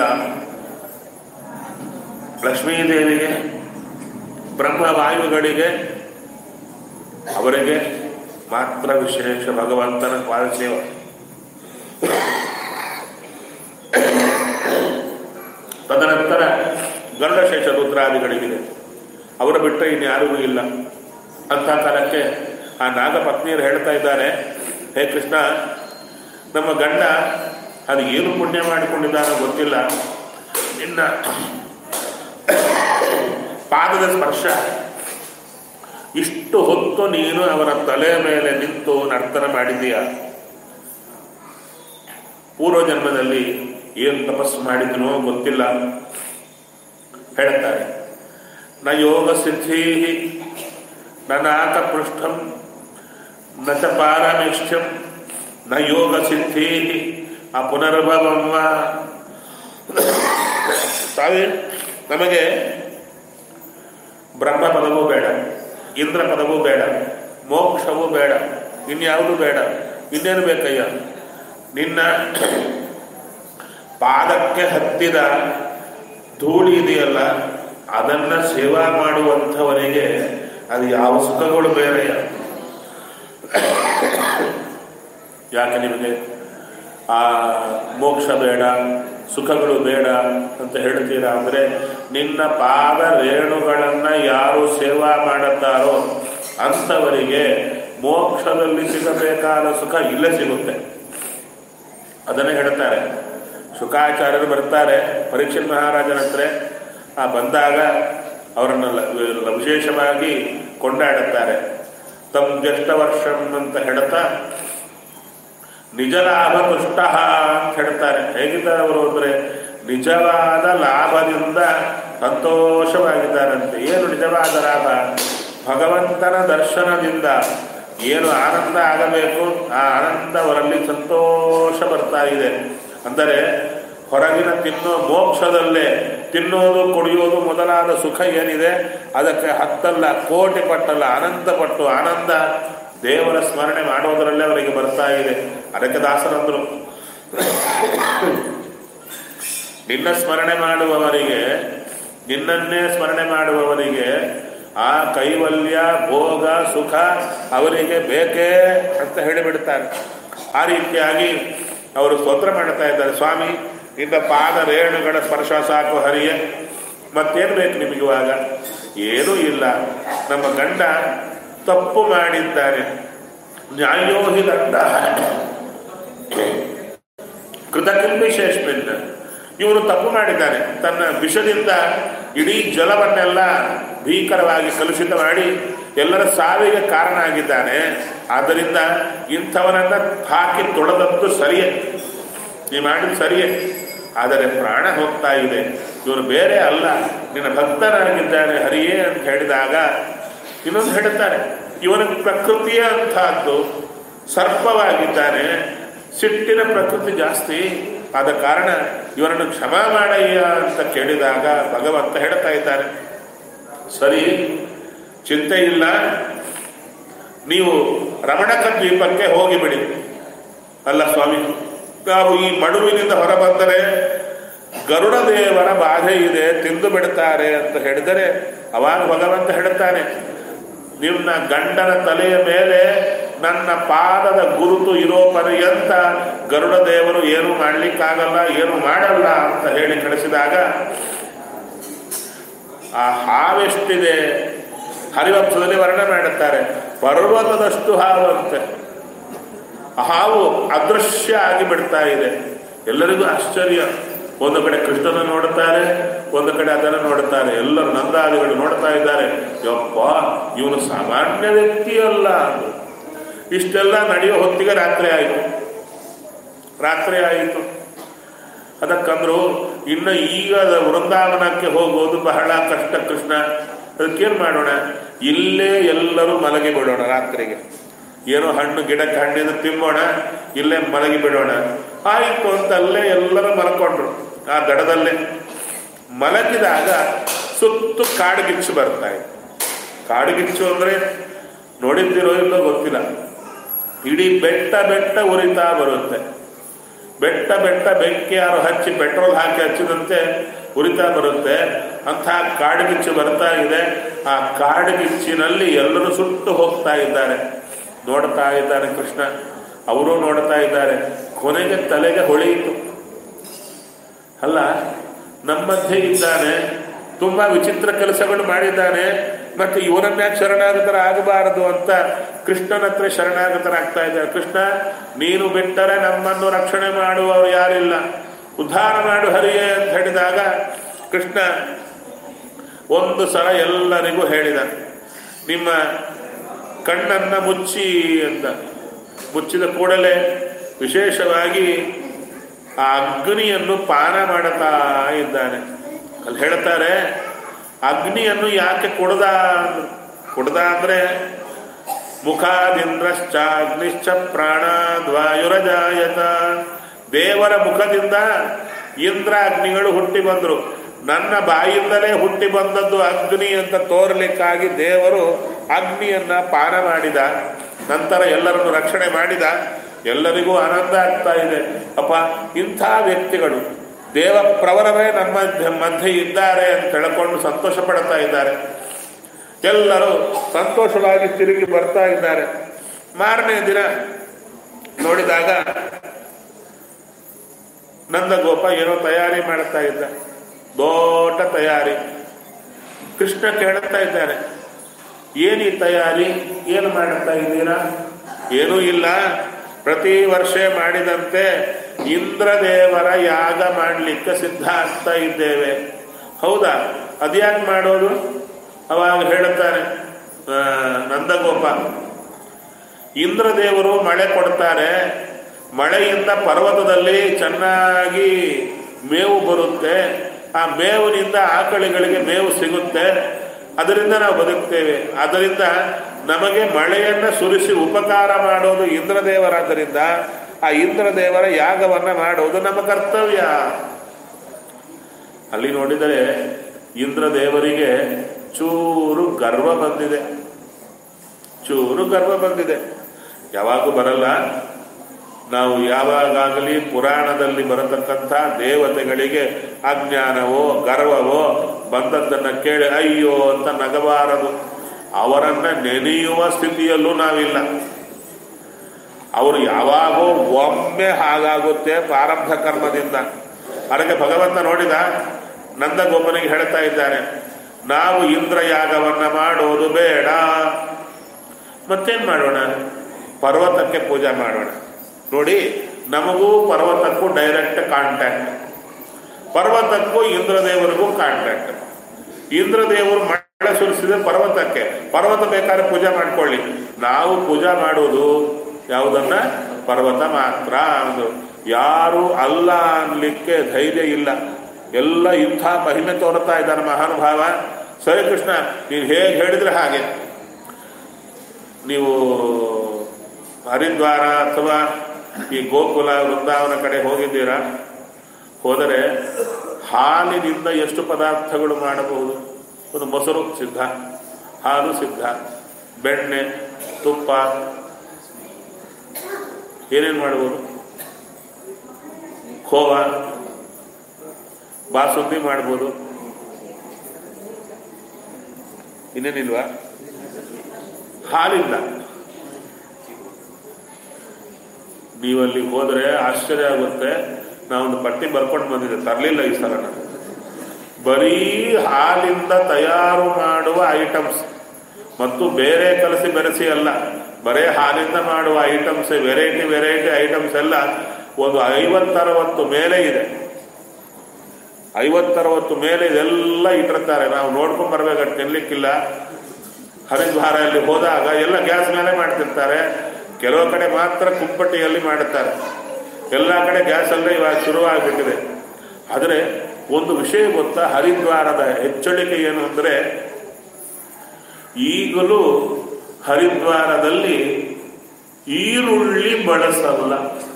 ಲಕ್ಷ್ಮೀದೇವಿಗೆ ಬ್ರಹ್ಮವಾಯುಗಳಿಗೆ ಅವರಿಗೆ ಮಾತ್ರ ವಿಶೇಷ ಭಗವಂತನ ಪಾದಸೇವೆ ತದನಂತರ ಗರುಡಶೇಷ ರುದ್ರಾದಿಗಳಿಗಿದೆ ಅವರ ಬಿಟ್ಟರೆ ಇನ್ಯಾರಿಗೂ ಇಲ್ಲ ಅಂತ ಕಾಲಕ್ಕೆ ಆ ನಾಗಪತ್ನಿಯರು ಹೇಳ್ತಾ ಇದ್ದಾರೆ ಹೇ ಕೃಷ್ಣ ನಮ್ಮ ಗಂಡ ಅದು ಏನು ಪುಣ್ಯ ಮಾಡಿಕೊಂಡಿದ್ದಾನೋ ಗೊತ್ತಿಲ್ಲ ನಿನ್ನ ಪಾದದ ಸ್ಪರ್ಶ ಇಷ್ಟು ಹೊತ್ತು ನೀನು ಅವರ ತಲೆ ಮೇಲೆ ನಿಂತು ನರ್ತನ ಮಾಡಿದೀಯ ಪೂರ್ವ ಜನ್ಮದಲ್ಲಿ ಏನು ತಪಸ್ಸು ಮಾಡಿದನೋ ಗೊತ್ತಿಲ್ಲ ಹೇಳ್ತಾರೆ ನ ಯೋಗ ಸಿದ್ಧಿ ನಾಕ ಪೃಷ್ಠಂ ನ ಚ ಪಾರಮೇಷ್ಠ್ಯಂ ನ ಯೋಗ ಸಿದ್ಧಿ ಆ ಪುನರ್ಭವಂ ವಾ ತಾವೇ ನಮಗೆ ಬ್ರಹ್ಮ ಪದವೂ ಬೇಡ ಇಂದ್ರ ಪದವೂ ಬೇಡ ಮೋಕ್ಷವೂ ಬೇಡ ಇನ್ಯಾವುದು ಬೇಡ ಇನ್ನೇನು ಬೇಕಯ್ಯ ನಿನ್ನ ಪಾದಕ್ಕೆ ಹತ್ತಿದ ಧೂಳಿ ಇದೆಯಲ್ಲ ಅದನ್ನ ಸೇವಾ ಮಾಡುವಂಥವನಿಗೆ ಅದು ಯಾವ ಸುಖಗಳು ಬೇರೆಯ ಯಾಕೆ ನಿಮಗೆ ಆ ಮೋಕ್ಷ ಬೇಡ ಸುಖಗಳು ಬೇಡ ಅಂತ ಹೇಳ್ತೀರಾ ಅಂದರೆ ನಿನ್ನ ಪಾದ ರೇಣುಗಳನ್ನು ಯಾರು ಸೇವಾ ಮಾಡುತ್ತಾರೋ ಅಂಥವರಿಗೆ ಮೋಕ್ಷದಲ್ಲಿ ಸಿಗಬೇಕಾದ ಸುಖ ಇಲ್ಲೇ ಸಿಗುತ್ತೆ ಅದನ್ನೇ ಹೇಳ್ತಾರೆ ಶುಕಾಚಾರ್ಯರು ಬರ್ತಾರೆ ಪರೀಕ್ಷಿತ್ ಮಹಾರಾಜನ ಹತ್ರ ಆ ಬಂದಾಗ ಅವರನ್ನು ಲ- ವಿಶೇಷವಾಗಿ ಕೊಂಡಾಡುತ್ತಾರೆ ತಮ್ಮ ಜ್ಯೇಷ್ಠ ವರ್ಷಂ ಅಂತ ಹೇಳ್ತಾ ನಿಜ ಲಾಭ ತುಷ್ಟ ಅಂತ ಹೇಳ್ತಾರೆ ಹೇಗಿದ್ದಾರೆ ಅವರು ಅಂದರೆ ನಿಜವಾದ ಲಾಭದಿಂದ ಸಂತೋಷವಾಗಿದ್ದಾರಂತೆ ಏನು ನಿಜವಾದ ಲಾಭ ಭಗವಂತನ ದರ್ಶನದಿಂದ ಏನು ಆನಂದ ಆಗಬೇಕು ಆ ಆನಂದ ಅವರಲ್ಲಿ ಸಂತೋಷ ಬರ್ತಾ ಇದೆ ಅಂದರೆ ಹೊರಗಿನ ತಿನ್ನೋ ಮೋಕ್ಷದಲ್ಲೇ ತಿನ್ನೋದು ಕುಡಿಯೋದು ಮೊದಲಾದ ಸುಖ ಏನಿದೆ ಅದಕ್ಕೆ ಹತ್ತಲ್ಲ ಕೋಟಿ ಪಟ್ಟಲ್ಲ ಅನಂತ ಪಟ್ಟು ಆನಂದ ದೇವರ ಸ್ಮರಣೆ ಮಾಡೋದರಲ್ಲೇ ಅವರಿಗೆ ಬರ್ತಾ ಇದೆ ಅದಕ್ಕೆ ದಾಸರಂದ್ರು ನಿನ್ನ ಸ್ಮರಣೆ ಮಾಡುವವರಿಗೆ ನಿನ್ನನ್ನೇ ಸ್ಮರಣೆ ಮಾಡುವವರಿಗೆ ಆ ಕೈವಲ್ಯ ಭೋಗ ಸುಖ ಅವರಿಗೆ ಬೇಕೇ ಅಂತ ಹೇಳಿಬಿಡ್ತಾರೆ ಆ ರೀತಿಯಾಗಿ ಅವರು ಸ್ತೋತ್ರ ಮಾಡ್ತಾ ಇದ್ದಾರೆ ಸ್ವಾಮಿ ನಿನ್ನ ಪಾದ ರೇಣುಗಳ ಸ್ಪರ್ಶ ಸಾಕು ಹರಿಯೇ ಮತ್ತೇನು ಬೇಕು ನಿಮಗೆ ಇವಾಗ ಏನೂ ಇಲ್ಲ ನಮ್ಮ ಗಂಡ ತಪ್ಪು ಮಾಡಿದ್ದಾನೆ ನ್ಯಾಯೋ ಹಿ ದಂಡ ಕೃತಕಿಂಬಿಶೇಷ್ಮಿಂದ ಇವನು ತಪ್ಪು ಮಾಡಿದ್ದಾನೆ ತನ್ನ ವಿಷದಿಂದ ಇಡೀ ಜಲವನ್ನೆಲ್ಲ ಭೀಕರವಾಗಿ ಕಲುಷಿತ ಮಾಡಿ ಎಲ್ಲರ ಸಾವಿಗೆ ಕಾರಣ ಆಗಿದ್ದಾನೆ ಆದ್ದರಿಂದ ಇಂಥವನನ್ನ ಹಾಕಿ ತೊಳೆದದ್ದು ಸರಿಯೇ ನೀ ಮಾಡಿದ ಸರಿಯೇ ಆದರೆ ಪ್ರಾಣ ಹೋಗ್ತಾ ಇದೆ ಇವನು ಬೇರೆ ಅಲ್ಲ ನಿನ್ನ ಭಕ್ತನಾಗಿದ್ದಾನೆ ಹರಿಯೇ ಅಂತ ಹೇಳಿದಾಗ ಇನ್ನೊಂದು ಹೇಳ್ತಾರೆ ಇವನ ಪ್ರಕೃತಿಯ ಅಂತಹದ್ದು ಸರ್ಪವಾಗಿದ್ದಾನೆ ಸಿಟ್ಟಿನ ಪ್ರಕೃತಿ ಜಾಸ್ತಿ ಆದ ಕಾರಣ ಇವನನ್ನು ಕ್ಷಮಾ ಮಾಡಯ್ಯ ಅಂತ ಕೇಳಿದಾಗ ಭಗವಂತ ಹೇಳ್ತಾ ಇದ್ದಾನೆ ಸರಿ ಚಿಂತೆ ಇಲ್ಲ ನೀವು ರಮಣಕ ದ್ವೀಪಕ್ಕೆ ಹೋಗಿಬಿಡಿ ಅಲ್ಲ ಸ್ವಾಮಿ ನಾವು ಈ ಮಡುವಿನಿಂದ ಹೊರಬಂದರೆ ಗರುಡ ದೇವರ ಬಾಧೆ ಇದೆ ತಿಂದು ಬಿಡ್ತಾರೆ ಅಂತ ಹೇಳಿದರೆ ಅವಾಗ ಭಗವಂತ ಹೇಳ್ತಾನೆ ನಿನ್ನ ಗಂಡನ ತಲೆಯ ಮೇಲೆ ನನ್ನ ಪಾದದ ಗುರುತು ಇರೋ ಪರ್ಯಂತ ಗರುಡ ದೇವರು ಏನು ಮಾಡ್ಲಿಕ್ಕಾಗಲ್ಲ ಏನು ಮಾಡಲ್ಲ ಅಂತ ಹೇಳಿ ಕಳಿಸಿದಾಗ ಆ ಹಾವೆಷ್ಟಿದೆ ಹರಿವಂಶದಲ್ಲಿ ವರ್ಣನೆ ಮಾಡುತ್ತಾರೆ ಪರ್ವತದಷ್ಟು ಹಾವು ಅಂತೆ ಆ ಹಾವು ಅದೃಶ್ಯ ಆಗಿ ಬಿಡ್ತಾ ಇದೆ ಎಲ್ಲರಿಗೂ ಆಶ್ಚರ್ಯ ಒಂದು ಕಡೆ ಕೃಷ್ಣನ ನೋಡುತ್ತಾರೆ ಒಂದು ಕಡೆ ಅದನ್ನು ನೋಡುತ್ತಾರೆ ಎಲ್ಲರೂ ನಂದಾದಿಗಳು ನೋಡ್ತಾ ಇದ್ದಾರೆ ಯಪ್ಪ ಇವನು ಸಾಮಾನ್ಯ ವ್ಯಕ್ತಿ ಅಲ್ಲ ಅಂದ್ರು. ಇಷ್ಟೆಲ್ಲ ನಡೆಯೋ ಹೊತ್ತಿಗೆ ರಾತ್ರಿ ಆಯಿತು ರಾತ್ರಿ ಆಯಿತು ಅದಕ್ಕಂದ್ರು ಇನ್ನು ಈಗ ವೃಂದಾವನಕ್ಕೆ ಹೋಗೋದು ಬಹಳ ಕಷ್ಟ ಕೃಷ್ಣ ಅದಕ್ಕೇನು ಮಾಡೋಣ ಇಲ್ಲೇ ಎಲ್ಲರೂ ಮಲಗಿ ಬಿಡೋಣ ರಾತ್ರಿಗೆ ಏನೋ ಹಣ್ಣು ಗಿಡಕ್ಕೆ ಹಣ್ಣಿನ ತಿನ್ನೋಣ ಇಲ್ಲೇ ಮಲಗಿ ಬಿಡೋಣ ಆಯಿತು ಅಂತ ಅಲ್ಲೇ ಎಲ್ಲರೂ ಮಲ್ಕೊಂಡ್ರು ಆ ದಡದಲ್ಲೇ ಮಲಗಿದಾಗ ಸುತ್ತು ಕಾಡುಗಿಚ್ಚು ಬರ್ತಾ ಇದೆ ಕಾಡುಗಿಚ್ಚು ಅಂದ್ರೆ ನೋಡಿದ್ದಿರೋ ಇಲ್ಲೋ ಗೊತ್ತಿಲ್ಲ ಇಡೀ ಬೆಟ್ಟ ಬೆಟ್ಟ ಉರಿತಾ ಬರುತ್ತೆ ಬೆಟ್ಟ ಬೆಟ್ಟ ಬೆಂಕಿ ಯಾರು ಹಚ್ಚಿ ಪೆಟ್ರೋಲ್ ಹಾಕಿ ಹಚ್ಚಿದಂತೆ ಉರಿತಾ ಬರುತ್ತೆ ಅಂಥ ಕಾಡುಗಿಚ್ಚು ಬರ್ತಾ ಇದೆ ಆ ಕಾಡುಗಿಚ್ಚಿನಲ್ಲಿ ಎಲ್ಲರೂ ಸುಟ್ಟು ಹೋಗ್ತಾ ಇದ್ದಾರೆ ನೋಡ್ತಾ ಇದ್ದಾನೆ ಕೃಷ್ಣ ಅವರು ನೋಡ್ತಾ ಇದ್ದಾರೆ ಕೊನೆಗೆ ತಲೆಗೆ ಹೊಳೆಯಿತು ಅಲ್ಲ ನಮ್ಮ ಮಧ್ಯೆ ಇದ್ದಾನೆ ತುಂಬಾ ವಿಚಿತ್ರ ಕೆಲಸಗಳು ಮಾಡಿದ್ದಾನೆ ಮತ್ತೆ ಇವನನ್ಯಾಕೆ ಶರಣಾಗತರ ಆಗಬಾರದು ಅಂತ ಕೃಷ್ಣನ ಹತ್ರ ಶರಣಾಗತರಾಗ್ತಾ ಇದ್ದಾರೆ ಕೃಷ್ಣ ನೀನು ಬಿಟ್ಟರೆ ನಮ್ಮನ್ನು ರಕ್ಷಣೆ ಮಾಡುವವರು ಯಾರಿಲ್ಲ ಉದ್ಧಾರ ಮಾಡು ಹರಿಯೇ ಅಂತ ಹೇಳಿದಾಗ ಕೃಷ್ಣ ಒಂದು ಸಲ ಎಲ್ಲರಿಗೂ ಹೇಳಿದ ನಿಮ್ಮ ಕಣ್ಣನ್ನ ಮುಚ್ಚಿ ಅಂತ ಮುಚ್ಚಿದ ಕೂಡಲೇ ವಿಶೇಷವಾಗಿ ಆ ಅಗ್ನಿಯನ್ನು ಪಾನ ಮಾಡುತ್ತಾ ಇದ್ದಾನೆ ಅಲ್ಲಿ ಹೇಳ್ತಾರೆ ಅಗ್ನಿಯನ್ನು ಯಾಕೆ ಕುಡ್ದ ಅಂದ್ರು. ಕುಡ್ದ ಅಂದ್ರೆ ಮುಖಾದಿಂದ್ರಶ್ಚ ಅಗ್ನಿಶ್ಚ ಪ್ರಾಣಾದ್ವಾಯುರಜಾಯತ ದೇವರ ಮುಖದಿಂದ ಇಂದ್ರ ಅಗ್ನಿಗಳು ಹುಟ್ಟಿ ಬಂದರು ನನ್ನ ಬಾಯಿಂದಲೇ ಹುಟ್ಟಿ ಬಂದದ್ದು ಅಗ್ನಿ ಅಂತ ತೋರ್ಲಿಕ್ಕಾಗಿ ದೇವರು ಅಗ್ನಿಯನ್ನ ಪಾನ ಮಾಡಿದ ನಂತರ ಎಲ್ಲರನ್ನು ರಕ್ಷಣೆ ಮಾಡಿದ ಎಲ್ಲರಿಗೂ ಆನಂದ ಆಗ್ತಾ ಇದೆ ಅಪ್ಪ ಇಂಥ ವ್ಯಕ್ತಿಗಳು ದೇವ ಪ್ರವರವೇ ನಮ್ಮ ಮಧ್ಯ- ಮಧ್ಯೆ ಇದ್ದಾರೆ ಅಂತ ತಿಳ್ಕೊಂಡು ಸಂತೋಷ ಪಡ್ತಾ ಇದ್ದಾರೆ ಎಲ್ಲರೂ ಸಂತೋಷವಾಗಿ ತಿರುಗಿ ಬರ್ತಾ ಇದ್ದಾರೆ ಮಾರನೇ ದಿನ ನೋಡಿದಾಗ ನಂದಗೋಪ ಏನೋ ತಯಾರಿ ಮಾಡ್ತಾ ಇದ್ದ ದೊಡ್ಡ ತಯಾರಿ ಕೃಷ್ಣ ಕೇಳುತ್ತಾ ಇದ್ದಾನೆ ಏನು ಈ ತಯಾರಿ ಏನು ಮಾಡುತ್ತಾ ಇದ್ದೀರಾ ಏನೂ ಇಲ್ಲ ಪ್ರತಿ ವರ್ಷ ಮಾಡಿದಂತೆ ಇಂದ್ರದೇವರ ಯಾಗ ಮಾಡಲಿಕ್ಕೆ ಸಿದ್ಧ ಆಗ್ತಾ ಇದ್ದೇವೆ ಹೌದಾ ಅದ್ಯಾಕೆ ಮಾಡೋದು ಅವಾಗ ಹೇಳುತ್ತಾರೆ ಆ, ನಂದಗೋಪ ಇಂದ್ರದೇವರು ಮಳೆ ಕೊಡ್ತಾರೆ ಮಳೆಯಿಂದ ಪರ್ವತದಲ್ಲಿ ಚೆನ್ನಾಗಿ ಮೇವು ಬರುತ್ತೆ ಆ ಮೇವಿನಿಂದ ಆಕಳಿಗಳಿಗೆ ಮೇವು ಸಿಗುತ್ತೆ ಅದರಿಂದ ನಾವು ಬದುಕ್ತೇವೆ ಅದರಿಂದ ನಮಗೆ ಮಳೆಯನ್ನು ಸುರಿಸಿ ಉಪಕಾರ ಮಾಡೋದು ಇಂದ್ರದೇವರಾದ್ದರಿಂದ ಆ ಇಂದ್ರದೇವರ ಯಾಗವನ್ನ ಮಾಡೋದು ನಮ್ಮ ಕರ್ತವ್ಯ ಅಲ್ಲಿ ನೋಡಿದರೆ ಇಂದ್ರದೇವರಿಗೆ ಚೂರು ಗರ್ವ ಬಂದಿದೆ ಚೂರು ಗರ್ವ ಬಂದಿದೆ ಯಾವಾಗೂ ಬರಲ್ಲ ನಾವು ಯಾವಾಗಲಿ ಪುರಾಣದಲ್ಲಿ ಬರತಕ್ಕಂಥ ದೇವತೆಗಳಿಗೆ ಅಜ್ಞಾನವೋ ಗರ್ವವೋ ಬಂದದ್ದನ್ನು ಕೇಳಿ ಅಯ್ಯೋ ಅಂತ ನಗಬಾರದು ಅವರನ್ನ ನೆನೆಯುವ ಸ್ಥಿತಿಯಲ್ಲೂ ನಾವಿಲ್ಲ ಅವರು ಯಾವಾಗೋ ಒಮ್ಮೆ ಹಾಗಾಗುತ್ತೆ ಪ್ರಾರಬ್ಧ ಕರ್ಮದಿಂದ ಅದಕ್ಕೆ ಭಗವಂತ ನೋಡಿದ ನಂದಗೋಪನಿಗೆ ಹೇಳ್ತಾ ಇದ್ದಾನೆ ನಾವು ಇಂದ್ರಯಾಗವನ್ನ ಮಾಡೋದು ಬೇಡ ಮತ್ತೇನ್ ಮಾಡೋಣ ಪರ್ವತಕ್ಕೆ ಪೂಜೆ ಮಾಡೋಣ ನೋಡಿ ನಮಗೂ ಪರ್ವತಕ್ಕೂ ಡೈರೆಕ್ಟ್ ಕಾಂಟ್ಯಾಕ್ಟ್ ಪರ್ವತಕ್ಕೂ ಇಂದ್ರದೇವರಿಗೂ ಕಾಂಟ್ಯಾಕ್ಟ್ ಇಂದ್ರದೇವರು ಮಳೆ ಸುರಿಸಿದ್ರೆ ಪರ್ವತಕ್ಕೆ ಪರ್ವತ ಬೇಕಾದ್ರೆ ಪೂಜೆ ಮಾಡ್ಕೊಳ್ಳಿ ನಾವು ಪೂಜೆ ಮಾಡೋದು ಯಾವುದನ್ನ ಪರ್ವತ ಮಾತ್ರ ಅಂದ್ರು ಯಾರು ಅಲ್ಲ ಅನ್ಲಿಕ್ಕೆ ಧೈರ್ಯ ಇಲ್ಲ ಎಲ್ಲ ಇಂಥ ಮಹಿಮೆ ತೋರುತ್ತಾ ಇದ್ದಾನೆ ಮಹಾನುಭಾವ ಸರಿ ಕೃಷ್ಣ ನೀನು ಹೇಗೆ ಹೇಳಿದ್ರೆ ಹಾಗೆ ನೀವು ಹರಿದ್ವಾರ ಅಥವಾ ಈ ಗೋಕುಲ ವೃಂದಾವನ ಕಡೆ ಹೋಗಿದ್ದೀರಾ ಹೋದರೆ ಹಾಲಿನಿಂದ ಎಷ್ಟು ಪದಾರ್ಥಗಳು ಮಾಡಬಹುದು ಒಂದು ಮೊಸರು ಸಿದ್ಧ ಹಾಲು ಸಿದ್ಧ ಬೆಣ್ಣೆ ತುಪ್ಪ ಏನೇನು ಮಾಡ್ಬೋದು ಖೋವ ಬಾಸುಂದಿ ಮಾಡ್ಬೋದು ಇನ್ನೇನಿಲ್ವಾ ಹಾಲಿಲ್ಲ ನೀವಲ್ಲಿ ಹೋದರೆ ಆಶ್ಚರ್ಯ ಆಗುತ್ತೆ ನಾವೊಂದು ಪಟ್ಟಿ ಬರ್ಕೊಂಡು ಬಂದಿದ್ದೆ ತರಲಿಲ್ಲ ಈ ಸಲ ನಾನು ಬರೀ ಹಾಲಿಂದ ತಯಾರು ಮಾಡುವ ಐಟಮ್ಸ್ ಮತ್ತು ಬೇರೆ ಕಲಸಿ ಬೆರೆಸಿ ಅಲ್ಲ ಬರೇ ಹಾಲಿಂದ ಮಾಡುವ ಐಟಮ್ಸ್ ವೆರೈಟಿ ವೆರೈಟಿ ಐಟಮ್ಸ್ ಎಲ್ಲ ಒಂದು ಐವತ್ತರವತ್ತು ಮೇಲೆ ಇದೆ ಐವತ್ತರವತ್ತು ಮೇಲೆ ಇದೆಲ್ಲ ಇಟ್ಟಿರ್ತಾರೆ ನಾವು ನೋಡ್ಕೊಂಡ್ ಬರ್ಬೇಕು ತಿನ್ಲಿಕ್ಕಿಲ್ಲ ಹರಿದ್ವಾರಲ್ಲಿ ಹೋದಾಗ ಎಲ್ಲ ಗ್ಯಾಸ್ ಮೇಲೆ ಮಾಡ್ತಿರ್ತಾರೆ ಕೆಲವು ಕಡೆ ಮಾತ್ರ ಕುಪ್ಪಟ್ಟಿಯಲ್ಲಿ ಮಾಡುತ್ತಾರೆ ಎಲ್ಲ ಕಡೆ ಗ್ಯಾಸ್ ಅಲ್ಲೇ ಇವಾಗ ಶುರುವಾಗ್ಬಿಟ್ಟಿದೆ ಆದರೆ ಒಂದು ವಿಷಯ ಗೊತ್ತಾ ಹರಿದ್ವಾರದ ಹೆಚ್ಚಳಿಕೆ ಏನು ಅಂದರೆ ಈಗಲೂ ಹರಿದ್ವಾರದಲ್ಲಿ ಈರುಳ್ಳಿ ಬಳಸಲ್ಲ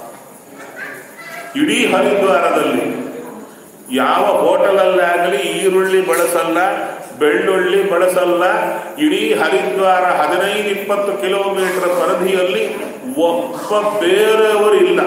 ಇಡೀ ಹರಿದ್ವಾರದಲ್ಲಿ ಯಾವ ಹೋಟೆಲಲ್ಲಾಗಲಿ ಈರುಳ್ಳಿ ಬಳಸಲ್ಲ ಬೆಳ್ಳುಳ್ಳಿ ಬಳಸಲ್ಲ ಇಡೀ ಹರಿದ್ವಾರ ಹದಿನೈದು ಇಪ್ಪತ್ತು ಕಿಲೋಮೀಟರ್ ಪರಿಧಿಯಲ್ಲಿ ಒಬ್ಬ ಬೇರೆಯವರಿಲ್ಲ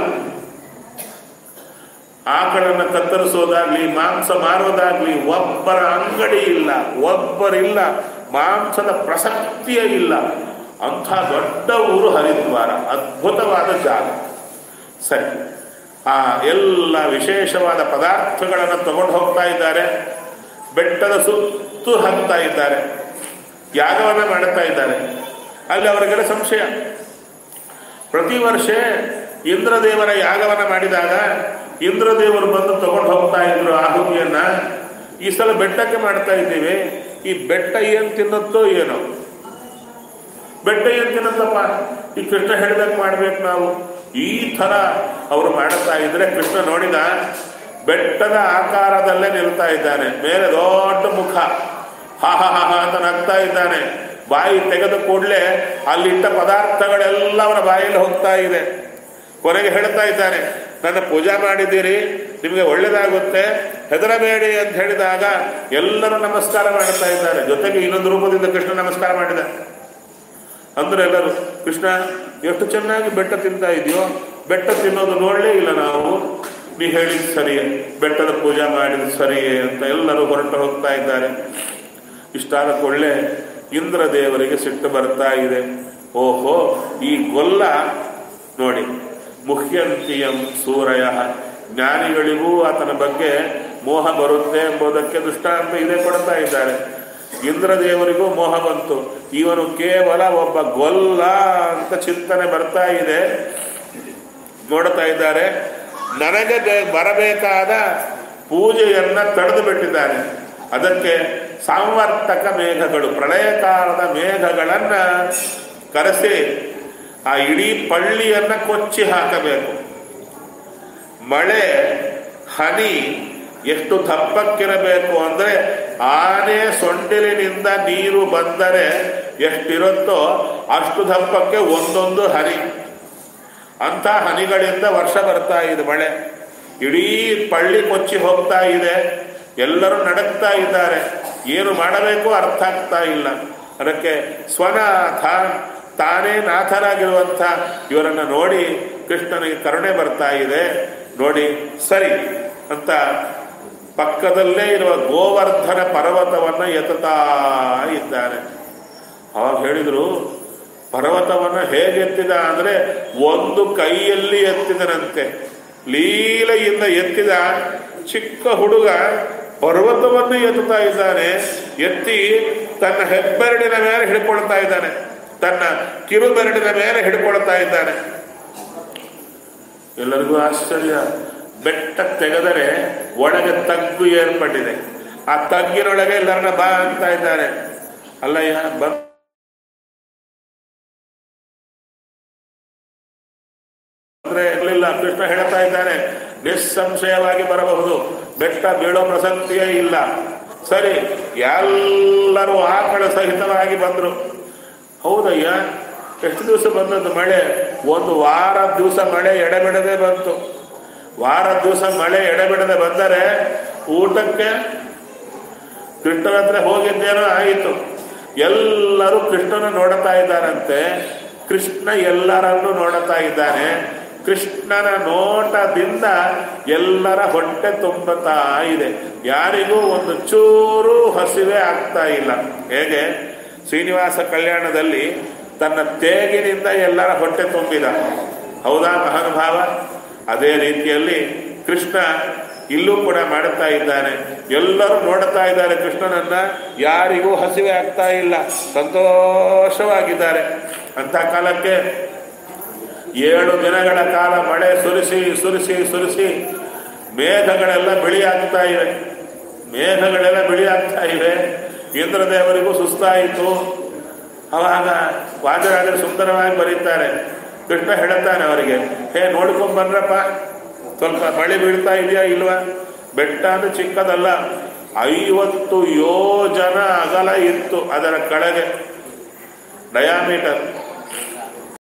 ಆಕಳನ್ನು ಕತ್ತರಿಸೋದಾಗ್ಲಿ ಮಾಂಸ ಮಾರೋದಾಗ್ಲಿ ಒಬ್ಬರ ಅಂಗಡಿ ಇಲ್ಲ ಒಬ್ಬರಿಲ್ಲ ಮಾಂಸದ ಪ್ರಸಕ್ತಿಯೇ ಇಲ್ಲ ಅಂಥ ದೊಡ್ಡ ಊರು ಹರಿದ್ವಾರ ಅದ್ಭುತವಾದ ಜಾಗ ಸರಿ ಆ ಎಲ್ಲ ವಿಶೇಷವಾದ ಪದಾರ್ಥಗಳನ್ನು ತಗೊಂಡು ಹೋಗ್ತಾ ಇದ್ದಾರೆ ಬೆಟ್ಟದ ಸುತ್ತು ಹಾಕ್ತಾ ಇದ್ದಾರೆ ಯಾಗವನ್ನ ಮಾಡುತ್ತಾ ಇದ್ದಾರೆ ಅಲ್ಲಿ ಅವರಿಗೆಲ್ಲ ಸಂಶಯ ಪ್ರತಿ ವರ್ಷ ಇಂದ್ರದೇವರ ಯಾಗವನ್ನ ಮಾಡಿದಾಗ ಇಂದ್ರದೇವರು ಬಂದು ತಗೊಂಡು ಹೋಗ್ತಾ ಇದ್ರು ಆಹುತಿಯನ್ನ ಈ ಸಲ ಬೆಟ್ಟಕ್ಕೆ ಮಾಡ್ತಾ ಇದ್ದೀವಿ ಈ ಬೆಟ್ಟ ಏನ್ ತಿನ್ನುತ್ತೋ ಏನೋ ಬೆಟ್ಟ ಏನ್ ತಿನ್ನತ್ತಪ್ಪ ಈ ಕೃಷ್ಣ ಹೇಳ್ಬೇಕು ಮಾಡ್ಬೇಕು ನಾವು ಈ ತರ ಅವರು ಮಾಡುತ್ತಾ ಇದ್ರೆ ಕೃಷ್ಣ ನೋಡಿದ ಬೆಟ್ಟದ ಆಕಾರದಲ್ಲೇ ನಿಲ್ತಾ ಇದ್ದಾನೆ ಮೇಲೆ ದೊಡ್ಡ ಮುಖ ಹಾ ಹಾ ಹಾ ಹಾ ಅಂತ ನಗ್ತಾ ಇದ್ದಾನೆ ಬಾಯಿ ತೆಗೆದ ಕೂಡಲೇ ಅಲ್ಲಿಟ್ಟ ಪದಾರ್ಥಗಳೆಲ್ಲ ಅವನ ಬಾಯಲ್ಲಿ ಹೋಗ್ತಾ ಇದೆ ಕೊನೆಗೆ ಹೇಳ್ತಾ ಇದ್ದಾನೆ ನನ್ನ ಪೂಜಾ ಮಾಡಿದ್ದೀರಿ ನಿಮಗೆ ಒಳ್ಳೇದಾಗುತ್ತೆ ಹೆದರಬೇಡಿ ಅಂತ ಹೇಳಿದಾಗ ಎಲ್ಲರೂ ನಮಸ್ಕಾರ ಮಾಡ್ತಾ ಇದ್ದಾರೆ ಜೊತೆಗೆ ಇನ್ನೊಂದು ರೂಪದಿಂದ ಕೃಷ್ಣ ನಮಸ್ಕಾರ ಮಾಡಿದ ಅಂದ್ರೆ ಎಲ್ಲರೂ ಕೃಷ್ಣ ಎಷ್ಟು ಚೆನ್ನಾಗಿ ಬೆಟ್ಟ ತಿಂತಾ ಇದೆಯೋ ಬೆಟ್ಟ ತಿನ್ನೋದು ನೋಡಲೇ ಇಲ್ಲ ನಾವು ನೀ ಹೇಳಿದ್ ಸರಿಯೇ ಬೆಟ್ಟದ ಪೂಜಾ ಮಾಡಿದ ಸರಿಯೇ ಅಂತ ಎಲ್ಲರೂ ಹೊರಟು ಹೋಗ್ತಾ ಇದ್ದಾರೆ ಇಷ್ಟಾದ ಕೊಳ್ಳೆ ಇಂದ್ರ ದೇವರಿಗೆ ಸಿಟ್ಟು ಬರ್ತಾ ಇದೆ ಓಹೋ ಈ ಗೊಲ್ಲ ನೋಡಿ ಮುಖ್ಯಂತಿಯಂ ಸೂರಯ ಜ್ಞಾನಿಗಳಿಗೂ ಆತನ ಬಗ್ಗೆ ಮೋಹ ಬರುತ್ತೆ ಎಂಬುದಕ್ಕೆ ದೃಷ್ಟಾಂತ ಇದೇ ಕೊಡ್ತಾ ಇದ್ದಾರೆ ಇಂದ್ರದೇವರಿಗೂ ಮೋಹ ಬಂತು ಇವನು ಕೇವಲ ಒಬ್ಬ ಗೊಲ್ಲ ಅಂತ ಚಿಂತನೆ ಬರ್ತಾ ಇದೆ ನೋಡ್ತಾ ಇದ್ದಾರೆ ನನಗೆ ಬೆ- ಬರಬೇಕಾದ ಪೂಜೆಯನ್ನ ತಡೆದು ಬಿಟ್ಟಿದ್ದಾನೆ ಅದಕ್ಕೆ ಸಾಂವರ್ತಕ ಮೇಘಗಳು ಪ್ರಳಯಕಾಲದ ಮೇಘಗಳನ್ನ ಕರೆಸಿ ಆ ಇಡೀ ಪಳ್ಳಿಯನ್ನ ಕೊಚ್ಚಿ ಹಾಕಬೇಕು ಮಳೆ ಹನಿ ಎಷ್ಟು ದಪ್ಪಕ್ಕಿರಬೇಕು ಅಂದ್ರೆ ಆನೆ ಸೊಂಡಿಲಿನಿಂದ ನೀರು ಬಂದರೆ ಎಷ್ಟಿರುತ್ತೋ ಅಷ್ಟು ದಪ್ಪಕ್ಕೆ ಒಂದೊಂದು ಹನಿ ಅಂತ ಹನಿಗಳಿಂದ ವರ್ಷ ಬರ್ತಾ ಇದೆ ಮಳೆ ಇಡೀ ಪಳ್ಳಿ ಕೊಚ್ಚಿ ಹೋಗ್ತಾ ಇದೆ ಎಲ್ಲರೂ ನಡಕ್ತಾ ಇದ್ದಾರೆ ಏನು ಮಾಡಬೇಕು ಅರ್ಥ ಆಗ್ತಾ ಇಲ್ಲ ಅದಕ್ಕೆ ಸ್ವನಾಥ ತಾನೇ ನಾಥನಾಗಿರುವಂಥ ಇವರನ್ನ ನೋಡಿ ಕೃಷ್ಣನಿಗೆ ಕರುಣೆ ಬರ್ತಾ ಇದೆ ನೋಡಿ ಸರಿ ಅಂತ ಪಕ್ಕದಲ್ಲೇ ಇರುವ ಗೋವರ್ಧನ ಪರ್ವತವನ್ನ ಎತ್ತುತ್ತಾ ಇದ್ದಾನೆ ಅವಾಗ ಹೇಳಿದ್ರು ಪರ್ವತವನ್ನ ಹೇಗೆ ಎತ್ತಿದ ಅಂದ್ರೆ ಒಂದು ಕೈಯಲ್ಲಿ ಎತ್ತಿದನಂತೆ ಲೀಲೆಯಿಂದ ಎತ್ತಿದ ಚಿಕ್ಕ ಹುಡುಗ ಪರ್ವತವನ್ನು ಎತ್ತುತ್ತಾ ಇದ್ದಾನೆ ಎತ್ತಿ ತನ್ನ ಹೆಬ್ಬೆರಡಿನ ಮೇಲೆ ಹಿಡ್ಕೊಳ್ತಾ ಇದ್ದಾನೆ ತನ್ನ ಕಿರುಬೆರಡಿನ ಮೇಲೆ ಹಿಡ್ಕೊಳ್ತಾ ಇದ್ದಾನೆ ಎಲ್ಲರಿಗೂ ಆಶ್ಚರ್ಯ ಬೆಟ್ಟ ತೆಗೆದರೆ ಒಳಗೆ ತಗ್ಗು ಏರ್ಪಟ್ಟಿದೆ ಆ ತಗ್ಗಿನೊಳಗೆ ಎಲ್ಲರನ್ನ ಬಾ ಅಂತ ಇದ್ದಾನೆ ಅಲ್ಲಯ್ಯ ಬಂದ ಅಂದ್ರೆ ಇರಲಿಲ್ಲ ಕೃಷ್ಣ ಹೇಳ್ತಾ ಇದ್ದಾನೆ ನಿಸ್ಸಂಶಯವಾಗಿ ಬರಬಹುದು ಬೆಟ್ಟ ಬೀಳೋ ಪ್ರಸಕ್ತಿಯೇ ಇಲ್ಲ ಸರಿ ಎಲ್ಲರೂ ಆಕಳ ಸಹಿತವಾಗಿ ಬಂದ್ರು ಹೌದಯ್ಯ ಎಷ್ಟು ದಿವಸ ಬಂದದ್ದು ಮಳೆ ಒಂದು ವಾರ ದಿವಸ ಮಳೆ ಎಡೆಬಿಡದೆ ಬಂತು ವಾರ ದಿವಸ ಮಳೆ ಎಡೆಬಿಡದೆ ಬಂದರೆ ಊಟಕ್ಕೆ ಕೃಷ್ಣನ ಹತ್ರ ಹೋಗಿದ್ದೇನೋ ಆಯಿತು ಎಲ್ಲರೂ ಕೃಷ್ಣನ ನೋಡುತ್ತಾ ಇದ್ದಾರಂತೆ ಕೃಷ್ಣ ಎಲ್ಲರನ್ನು ನೋಡುತ್ತಾ ಇದ್ದಾನೆ ಕೃಷ್ಣನ ನೋಟದಿಂದ ಎಲ್ಲರ ಹೊಟ್ಟೆ ತುಂಬುತ್ತಾ ಇದೆ ಯಾರಿಗೂ ಒಂದು ಚೂರು ಹಸಿವೆ ಆಗ್ತಾ ಇಲ್ಲ ಹೇಗೆ ಶ್ರೀನಿವಾಸ ಕಲ್ಯಾಣದಲ್ಲಿ ತನ್ನ ತೇಗಿನಿಂದ ಎಲ್ಲರ ಹೊಟ್ಟೆ ತುಂಬಿದ ಹೌದಾ ಮಹಾನುಭಾವ ಅದೇ ರೀತಿಯಲ್ಲಿ ಕೃಷ್ಣ ಇಲ್ಲೂ ಕೂಡ ಮಾಡುತ್ತಾ ಇದ್ದಾನೆ ಎಲ್ಲರೂ ನೋಡುತ್ತಾ ಇದ್ದಾರೆ ಕೃಷ್ಣನನ್ನ ಯಾರಿಗೂ ಹಸಿವೆ ಆಗ್ತಾ ಇಲ್ಲ ಸಂತೋಷವಾಗಿದ್ದಾರೆ ಅಂತ ಕಾಲಕ್ಕೆ ಏಳು ದಿನಗಳ ಕಾಲ ಮಳೆ ಸುರಿಸಿ ಸುರಿಸಿ ಸುರಿಸಿ ಮೇಘಗಳೆಲ್ಲ ಬಿಳಿ ಆಗ್ತಾ ಇವೆ ಮೇಘಗಳೆಲ್ಲ ಬಿಳಿ ಆಗ್ತಾ ಇವೆ ಇಂದ್ರದೇವರಿಗೂ ಸುಸ್ತಾಯಿತು ಅವಾಗ ವಾದರಾಜರು ಸುಂದರವಾಗಿ ಬರೀತಾರೆ ಕೃಷ್ಣ ಹೇಳುತ್ತಾನೆ ಅವರಿಗೆ ಹೇ ನೋಡ್ಕೊಂಡ್ ಬಂದ್ರಪ್ಪ ಸ್ವಲ್ಪ ಮಳೆ ಬೀಳ್ತಾ ಇದೆಯಾ ಇಲ್ವಾ ಬೆಟ್ಟ ಅಂದ್ರೆ ಚಿಕ್ಕದಲ್ಲ ಐವತ್ತು ಯೋಜನ ಅಗಲ ಇತ್ತು ಅದರ ಕೆಳಗೆ ಡಯಾಮೀಟರ್